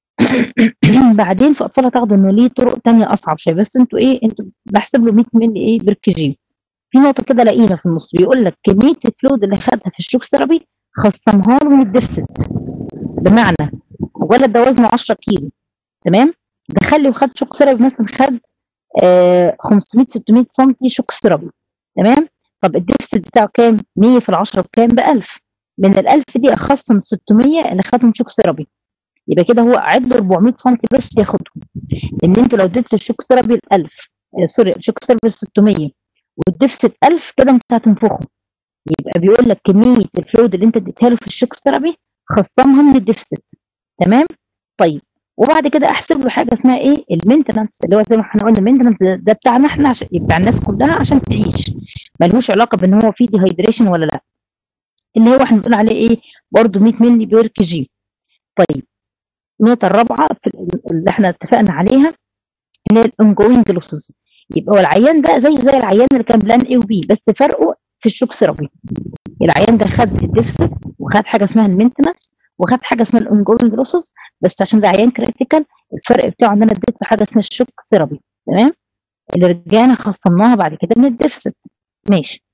بعدين في اطفال هتاخدوا انه ليه طرق ثانيه اصعب شويه بس انتوا ايه انتوا بحسب له 100 مللي ايه بير كي جي في نقطه كده لاقينا في النص بيقول لك كميه الفلويد اللي خدها في الشوك ثيرابي خصمها له من الديفست بمعنى الولد ده وزنه 10 كيلو تمام دخل لي وخد شوك ثيرابي مثلا خد آه 500 600 سم شوك ثيرابي تمام طب الديفست بتاعه كام 100 في العشرة بكام ب 1000 من ال 1000 دي اخصم 600 اللي خدهم شوك ثيرابي يبقى كده هو قعد له 400 سم بس ياخدهم لان انتوا لو اديتوا الشوك ثيرابي ال 1000 آه سوري الشوك ثيرابي 600 والديفست 1000 كده انت هتنفخه يبقى بيقول لك كميه الفلويد اللي انت اديتها له في الشوك ثيرابي خصمها من الديفست تمام طيب وبعد كده احسب له حاجه اسمها ايه المينتنانس اللي هو زي ما احنا قلنا المينتنانس ده بتاعنا احنا عشان بتاع الناس كلها عشان تعيش ملوش علاقه بان هو في ديهايدريشن ولا لا اللي هو احنا بنقول عليه ايه برضه 100 مللي بير كي جي طيب النقطه الرابعه في اللي احنا اتفقنا عليها ان الاونجوينج لوسز يبقى هو العيان ده زيه زي العيان اللي كان بلان اي وبي بس فرقه في الشوك ثيرابي العيان ده خد الديفست وخد حاجه اسمها المينتنانس وخد حاجه اسمها الاونجوينج لوسز بس عشان ده عيان كريتيكال الفرق بتاعه ان انا اديت له حاجه اسمها الشوك ثيرابي تمام اللي رجعنا خصمناها بعد كده من الديفست ماشي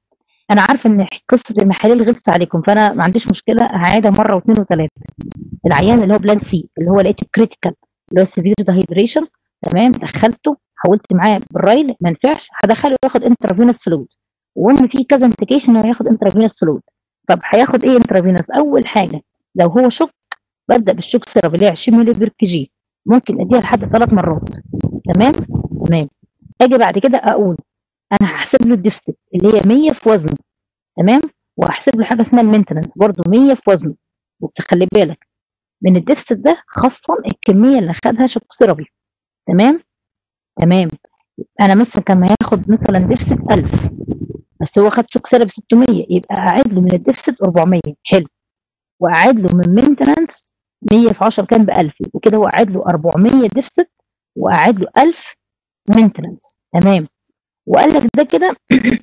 انا عارفه ان قصه المحاليل غلسه عليكم فانا ما عنديش مشكله هعيدها مره واثنين وثلاثه العيان اللي هو بلان سي اللي هو لقيته كريتيكال اللي هو سيفير دهيدريشن تمام دخلته حاولت معاه بالرايل ما نفعش هدخله ياخد انترافينوس فلويد وان في كذا انديكيشن انه ياخد انترافينوس فلويد طب هياخد ايه انترافينوس اول حاجه لو هو شوك ببدا بالشوك سيراب اللي هي 20 مللي بير كي جي ممكن اديها لحد ثلاث مرات تمام تمام اجي بعد كده اقول انا هحسب له الديفست اللي هي 100 في وزنه تمام وهحسب له حاجه اسمها المينتنس برضه 100 في وزنه بس خلي بالك من الديفست ده خاصه الكميه اللي خدها شوك سيرابي تمام تمام انا مثلا كان هياخد مثلا ديفست 1000 بس هو خد شوك سيرابي 600 يبقى اعيد له من الديفست 400 حلو واعيد له من مينتنس 100 في 10 كان ب 1000 وكده هو قاعد له 400 ديفست وقاعد له 1000 مينتنس تمام وقال لك ده كده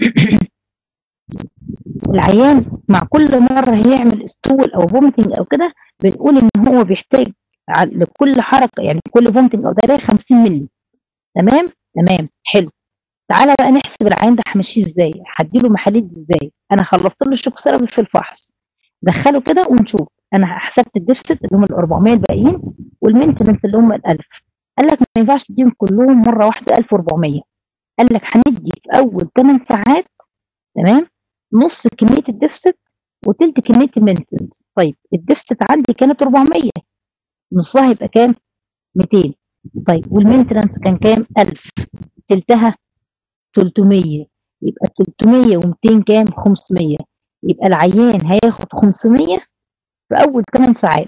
العيان مع كل مره هيعمل ستول او فومتنج او كده بنقول ان هو بيحتاج لكل حركه يعني كل فومتنج او ده 50 مللي تمام تمام حلو تعالى بقى نحسب العيان ده همشيه ازاي هديله محاليل ازاي انا خلصت له الشوك سيرابي في الفحص دخله كده ونشوف انا حسبت الديفست اللي هم ال 400 الباقيين والمينتنس اللي هم ال 1000 قال لك ما ينفعش تديهم كلهم مره واحده 1400 قال لك هندي في اول 8 ساعات تمام نص كميه الديفست وتلت كميه المينتنس طيب الديفست عندي كانت 400 نصها يبقى كام 200 طيب والمينتنس كان كام 1000 تلتها 300 يبقى 300 و200 كام 500 يبقى العيان هياخد 500 في اول 8 ساعات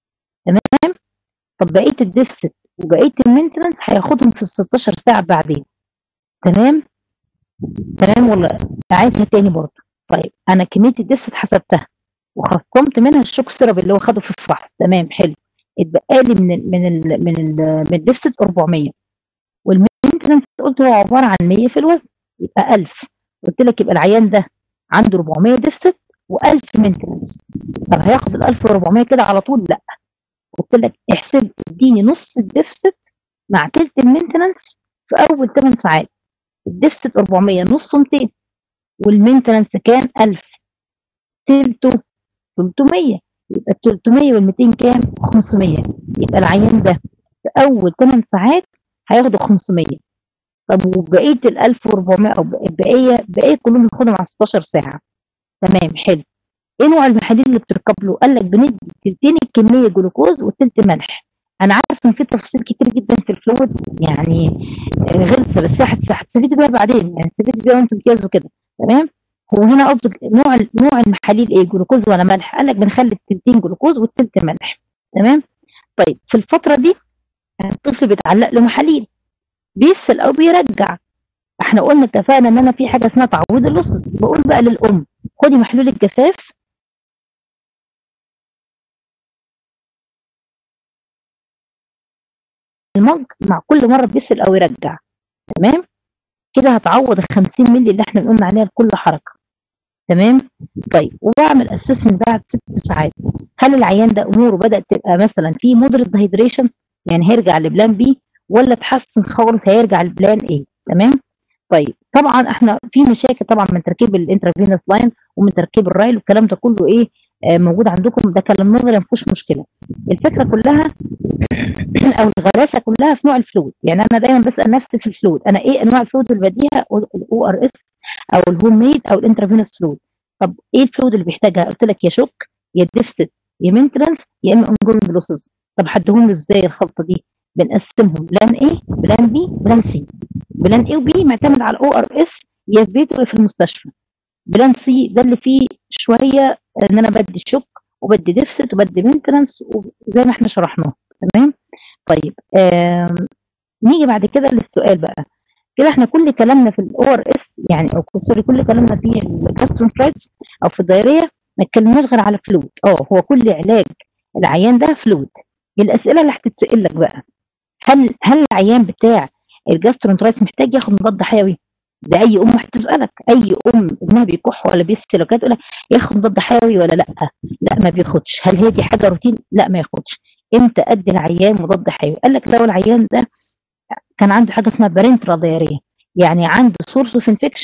تمام طب بقيه الديفست وبقيه المينتنس هياخدهم في ال 16 ساعه بعدين تمام تمام ولا عايزها تاني برضه طيب انا كميه الديفست حسبتها وخصمت منها الشوك سيرب اللي هو خده في الفحص تمام حلو اتبقى لي من ال من ال من ال من الديفست 400 والمينتنس قلت هو عباره عن 100 في الوزن يبقى 1000 قلت لك يبقى العيان ده عنده 400 ديفست و1000 مينتنس طب هياخد ال 1400 كده على طول لا قلت لك احسب اديني نص الديفست مع تلت المينتنس في اول 8 ساعات الديفست 400 نصه 200 والمينتنس كان 1000 تلته 300 يبقى ال 300 وال 200 كام 500 يبقى العيان ده في اول 8 ساعات هياخدوا 500 طب وبقيه ال 1400 او البقيه بقيه كلهم ياخدهم على 16 ساعه تمام حلو ايه نوع المحاليل اللي بتركب له قال لك بندي تلتين الكميه جلوكوز والتلت ملح انا عارف ان في تفاصيل كتير جدا في الفلويد يعني غلسه بس هتستفيدوا بيها بعدين يعني هتستفيدوا بيها وانتم بتجهزوا كده تمام هو هنا قصدك نوع نوع المحاليل ايه جلوكوز ولا ملح قال لك بنخلي التلتين جلوكوز والتلت ملح تمام طيب في الفتره دي الطفل بيتعلق له محاليل بيسل او بيرجع احنا قلنا اتفقنا ان انا في حاجه اسمها تعويض اللصص بقول بقى للام خدي محلول الجفاف المج مع كل مره بيسل او يرجع تمام كده هتعوض ال 50 مللي اللي احنا قلنا عليها لكل حركه تمام طيب وبعمل اسسمنت بعد ست ساعات هل العيان ده اموره بدات تبقى مثلا في مودريت دهيدريشن يعني هيرجع لبلان بي ولا اتحسن خالص هيرجع لبلان ايه تمام طيب طبعا احنا في مشاكل طبعا من تركيب الانترافينوس لاين ومن تركيب الرايل والكلام ده كله ايه آه موجود عندكم ده كلام نظري ما فيهوش مشكله الفكره كلها او الغلاسه كلها في نوع الفلويد يعني انا دايما بسال نفسي في الفلويد انا ايه انواع الفلويد اللي بديها الاو ار اس او الهوم ميد او الانترافينوس فلويد طب ايه الفلويد اللي بيحتاجها قلت لك يا شوك يا ديفست يا مينترنس يا اما انجورنج لوسز طب حدهم له ازاي الخلطه دي بنقسمهم بلان ايه بلان بي بلان سي بلان ايه وبي معتمد على الاو ار اس يا في بيته يا في المستشفى بلان سي ده اللي فيه شويه ان انا بدي شوك وبدي ديفست وبدي مينترنس وزي ما احنا شرحناه تمام طيب نيجي بعد كده للسؤال بقى كده احنا كل كلامنا في الاو ار اس يعني او سوري كل كلامنا في الجاسترونترايتس او في الدايريه ما اتكلمناش غير على فلويد اه هو كل علاج العيان ده فلويد الاسئله اللي هتتسال لك بقى هل هل العيان بتاع الجاسترونترايتس محتاج ياخد مضاد حيوي ده اي ام هتسالك اي ام ابنها بيكح ولا بيسل وكده تقول لك ياخد مضاد حيوي ولا لا لا ما بياخدش هل هي دي حاجه روتين لا ما ياخدش امتى ادي العيان مضاد حيوي قال لك لو العيان ده كان عنده حاجه اسمها بارنترا دايريه يعني عنده سورس اوف انفكشن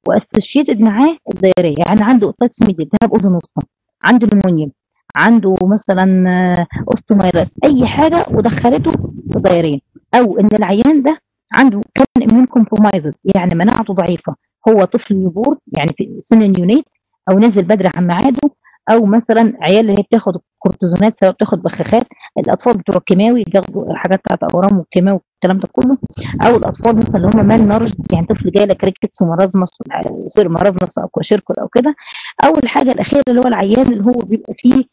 واسوشيتد معاه الدياريه يعني عنده اوتايتس ميديا التهاب اذن وسطى عنده نمونيا عنده مثلا اوستومايلاس اي حاجه ودخلته في دياريه او ان العيان ده عنده كان اميون كومبرومايزد يعني مناعته ضعيفه هو طفل يبور يعني في سن النيونيت او نزل بدري عن ميعاده او مثلا عيال اللي هي بتاخد كورتيزونات سواء بتاخد بخاخات الاطفال بتوع الكيماوي بياخدوا الحاجات بتاعت اورام والكيماوي والكلام ده كله او الاطفال مثلا اللي هم مان نارج يعني طفل جاي لك ريكتس ومرازمس سوري مرازمس او كواشيركل او كده او الحاجه الاخيره اللي هو العيان اللي هو بيبقى فيه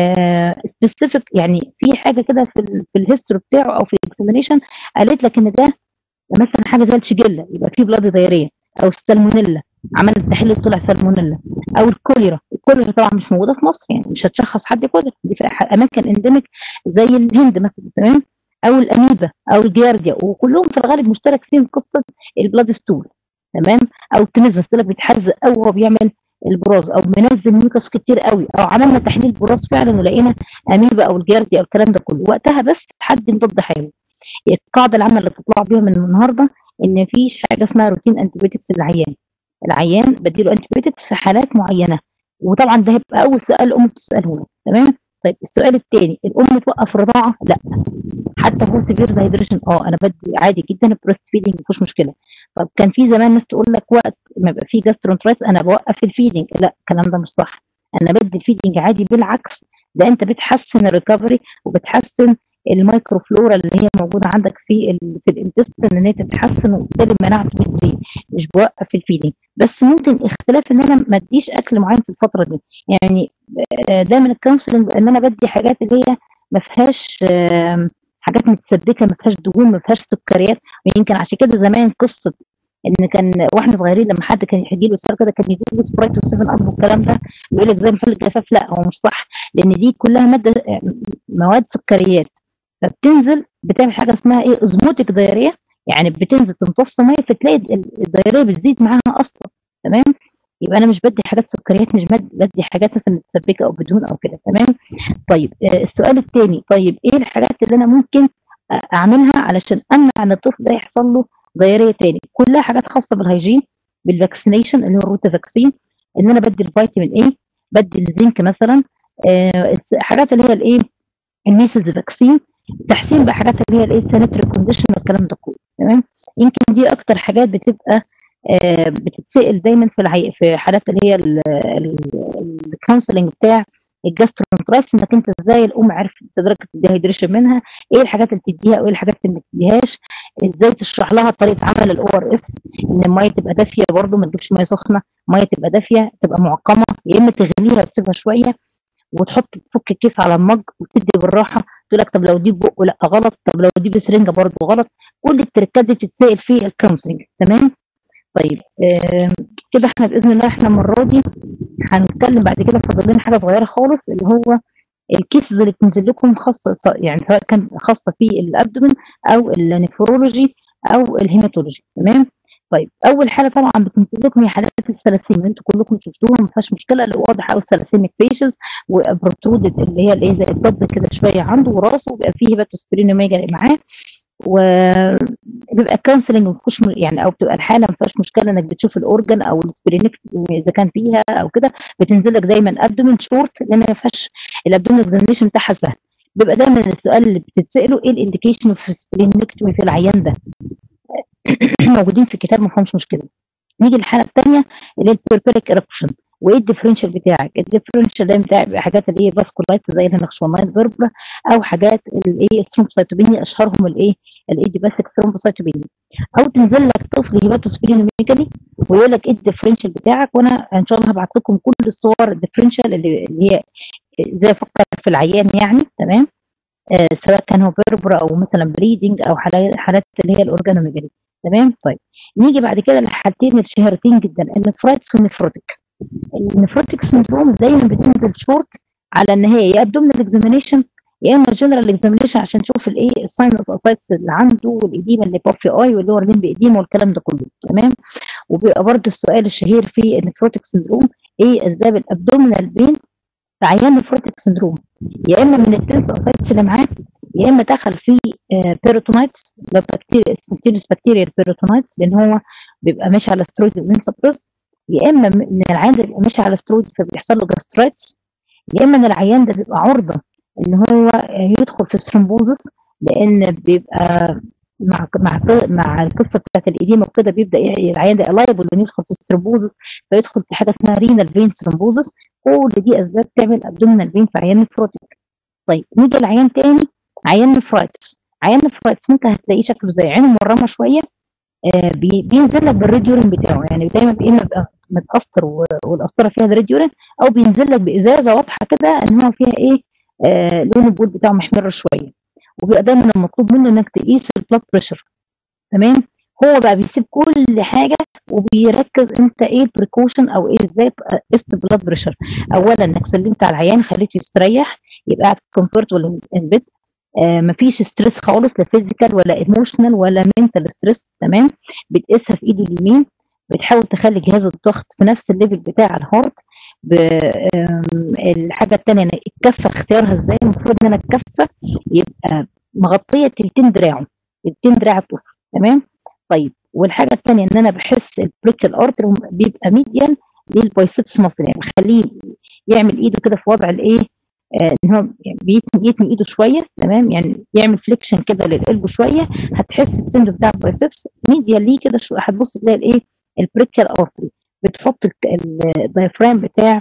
سبيسيفيك يعني في حاجه كده في ال في الهيستوري بتاعه او في الاكزامينيشن قالت لك ان ده مثلا حاجه زي الشجله يبقى فيه بلاد دايريه او السالمونيلا عمل التحليل طلع سالمونيلا او الكوليرا الكوليرا طبعا مش موجوده في مصر يعني مش هتشخص حد كوليرا دي في اماكن انديميك زي الهند مثلا تمام او الاميبا او الجيارديا وكلهم في الغالب مشترك فيهم قصه البلاد ستول تمام او التنزل لك بيتحزق قوي وهو بيعمل البراز او منزل ميوكس كتير قوي او عملنا تحليل براز فعلا ولقينا اميبا او الجيارديا او الكلام ده كله وقتها بس حد مضاد حيوي القاعده العامه اللي بتطلع بيها من النهارده ان مفيش حاجه اسمها روتين انتيبيوتكس للعيان العيان بديله انتيبيوتكس في حالات معينه وطبعا ده هيبقى اول سؤال الام بتساله له تمام طيب السؤال الثاني الام توقف رضاعه لا حتى هو سيفير دايدريشن اه انا بدي عادي جدا البريست فيدنج مفيش مشكله طب كان في زمان ناس تقول لك وقت ما يبقى في جاسترونترايتس انا بوقف الفيدنج لا الكلام ده مش صح انا بدي الفيدنج عادي بالعكس ده انت بتحسن الريكفري وبتحسن المايكرو فلورا اللي هي موجوده عندك في ال في الانتستين ان هي تتحسن وبالتالي مناعته بتزيد مش بوقف الفيدنج بس ممكن اختلاف ان انا ما اديش اكل معين في الفتره دي يعني دايما الكونسلنج ان انا بدي حاجات اللي هي ما فيهاش حاجات متسبكه ما فيهاش دهون ما فيهاش سكريات ويمكن عشان كده زمان قصه ان كان واحنا صغيرين لما حد كان يجي له سكر كده كان يجي له سبرايت و7 اب والكلام ده يقول لك زي محل الجفاف لا هو مش صح لان دي كلها ماده مواد سكريات فبتنزل بتعمل حاجه اسمها ايه ازموتيك دايريه يعني بتنزل تمتص ميه فتلاقي الدايريه بتزيد معاها اصلا تمام يبقى انا مش بدي حاجات سكريات مش بدي حاجات مثلا متسبكه او بدهون او كده تمام طيب آه السؤال الثاني طيب ايه الحاجات اللي انا ممكن اعملها علشان امنع ان الطفل ده يحصل له دايريه تاني كلها حاجات خاصه بالهيجين بالفاكسينيشن اللي هو الروتا فاكسين ان انا بدي الفيتامين ايه بدي الزنك مثلا آه حاجات اللي هي الايه الميسلز فاكسين تحسين بقى حاجات اللي هي الايه سانيتري كونديشن والكلام ده كله تمام يمكن دي اكتر حاجات بتبقى آه بتتسال دايما في العي... في حالات اللي هي الكونسلنج بتاع الجاسترونترايتس انك انت ازاي الام عرفت درجه الديهيدريشن منها ايه الحاجات اللي بتديها وايه الحاجات اللي ما بتديهاش ازاي تشرح لها طريقه عمل الاو ار اس ان الميه تبقى دافيه برده ما تجيبش ميه سخنه ميه تبقى دافيه تبقى معقمه يا اما تغليها وتسيبها شويه وتحط تفك الكيس على المج وتدي بالراحه تقول لك طب لو دي بق لا غلط طب لو دي بسرنجه برضه غلط كل التركات دي بتتسال في الكونسلنج تمام طيب آه كده احنا باذن الله احنا المره دي هنتكلم بعد كده فاضل لنا حاجه صغيره خالص اللي هو الكيسز اللي بتنزل لكم خاصه يعني سواء كان خاصه في الابدومن او النفرولوجي او الهيماتولوجي تمام طيب اول حاله طبعا بتنزل لكم هي حالات الثلاسيميا انتوا كلكم شفتوها ما فيهاش مشكله اللي واضح قوي الثلاسيميك بيشز وبروترودد اللي هي الايه زي الضب كده شويه عنده وراسه وبيبقى فيه هيباتوسبرينوميجالي معاه وبيبقى كونسلنج ما فيهوش يعني او بتبقى الحاله ما فيهاش مشكله انك بتشوف الاورجن او السبرينكت اذا كان فيها او كده بتنزل لك دايما ابدومن شورت لان ما فيهاش الابدومن اكزامينشن بتاعها سهل بيبقى دايما السؤال اللي بتتساله ايه الانديكيشن في السبرينكتومي في العيان ده موجودين في الكتاب ما فيهمش مشكله نيجي للحاله الثانيه اللي هي البيربيريك ايربشن وايه الديفرنشال بتاعك الديفرنشال ده بتاع حاجات اللي هي فاسكولايت زي النخشوانايت فيربرا او حاجات الايه ثرومبوسايتوبينيا اشهرهم الايه الايديباثيك ثرومبوسايتوبينيا او تنزل لك طفل هيباتوسبينوميجالي ويقول لك ايه الديفرنشال بتاعك وانا ان شاء الله هبعت لكم كل الصور الديفرنشال اللي, اللي هي ازاي افكر في العيان يعني تمام آه سواء كان هو فيربرا او مثلا بريدنج او حالات اللي هي الاورجانوميجالي تمام طيب نيجي بعد كده لحالتين الشهيرتين جدا النفرايتس والنفروتيك النفروتيك سندروم دايما بتنزل شورت على ان هي يا ابدومينال اكزامينيشن يا اما جنرال اكزامينيشن عشان تشوف الايه الساين اوف اسايتس اللي عنده والايديما اللي بوفي اي واللي هو الليمب ايديما والكلام ده كله تمام وبيبقى برده السؤال الشهير في النفروتيك سندروم ايه اسباب الابدومينال بين في عيان نفروتيك سندروم يا اما من التنس اسايتس اللي معاه يا اما دخل في بيروتونايتس لو بكتيريا سبكتيريس بكتيريا بيروتونايتس لان هو بيبقى ماشي على سترويد وين سبريس يا اما م- ان العيان ده بيبقى ماشي على سترويد فبيحصل له جاسترايتس يا اما ان العيان ده بيبقى عرضه ان هو يدخل في ثرومبوزس لان بيبقى مع مع مع القصه بتاعت الايديما وكده بيبدا ي- العيان ده لايبل انه يدخل في الثرومبوزس فيدخل في حاجه اسمها رينال فين ثرومبوزس كل دي اسباب تعمل ابدومينال فين في عيان نفروتيك طيب نيجي لعيان تاني عيان نفرايتس عيان نفرايتس انت هتلاقيه شكله زي عينه مرمه شويه آه بي- بينزل لك بالريد يورين بتاعه يعني دايما يا اما بيبقى متقصر و- والقسطره فيها ريد يورين او بينزل لك بازازه واضحه كده ان هو فيها ايه آه لون البول بتاعه محمر شويه وبيبقى دايما المطلوب منه انك تقيس البلاد بريشر تمام هو بقى بيسيب كل حاجه وبيركز انت ايه البريكوشن او ايه ازاي تبقى قست البلاد بريشر اولا انك سلمت على العيان خليته يستريح يبقى قاعد كومفورتبل البيت آه مفيش ستريس خالص لا فيزيكال ولا ايموشنال ولا منتال ستريس تمام بتقيسها في ايده اليمين بتحاول تخلي جهاز الضغط في نفس الليفل بتاع الهارت ب... آم، الحاجه الثانيه ان الكفه اختيارها ازاي المفروض ان انا الكفه يبقى مغطيه تلتين دراعه تلتين دراع الطفل تمام طيب والحاجه الثانيه ان انا بحس البريكل ارتر بيبقى ميديان للبايسبس ماسل يعني بخليه يعمل ايده كده في وضع الايه آه ان هو يعني بيتني يتني ايده شويه تمام يعني يعمل فليكشن كده للقلب شويه هتحس التندر بتاع البايسبس ميديا ليه كده شو هتبص تلاقي الايه البريكل ارتري بتحط الدايفرام بتاع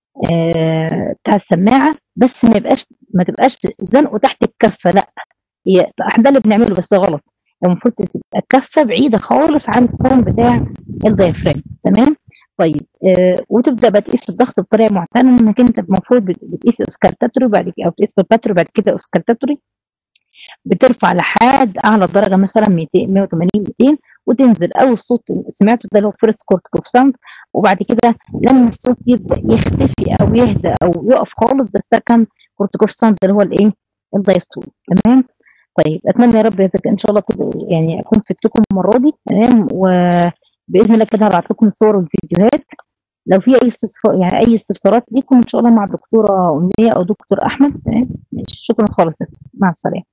آه بتاع السماعه بس ما يبقاش ما تبقاش زنقه تحت الكفه لا هي ده اللي بنعمله بس غلط المفروض تبقى الكفه بعيده خالص عن الكون بتاع الدايفرام تمام طيب آه وتبدا بقى تقيس الضغط بطريقه معتنه انك انت المفروض بت- بتقيس اسكالتاتوري بعد كده او تقيس بالباتري بعد كده اسكالتاتوري بترفع لحد اعلى درجه مثلا 200 180 200 وتنزل اول صوت سمعته ده اللي هو فيرست كورتيكوف ساوند وبعد كده لما الصوت يبدا يختفي او يهدى او يقف خالص ده سكند كورتيكوف ساوند اللي هو الايه الدايستول تمام طيب اتمنى يا رب يتك- ان شاء الله كده يعني اكون فدتكم المره دي تمام وباذن الله كده هبعت لكم الصور والفيديوهات لو في اي استفسار يعني اي استفسارات ليكم ان شاء الله مع الدكتوره امنيه او دكتور احمد تمام ماشي، شكرا خالص مع السلامه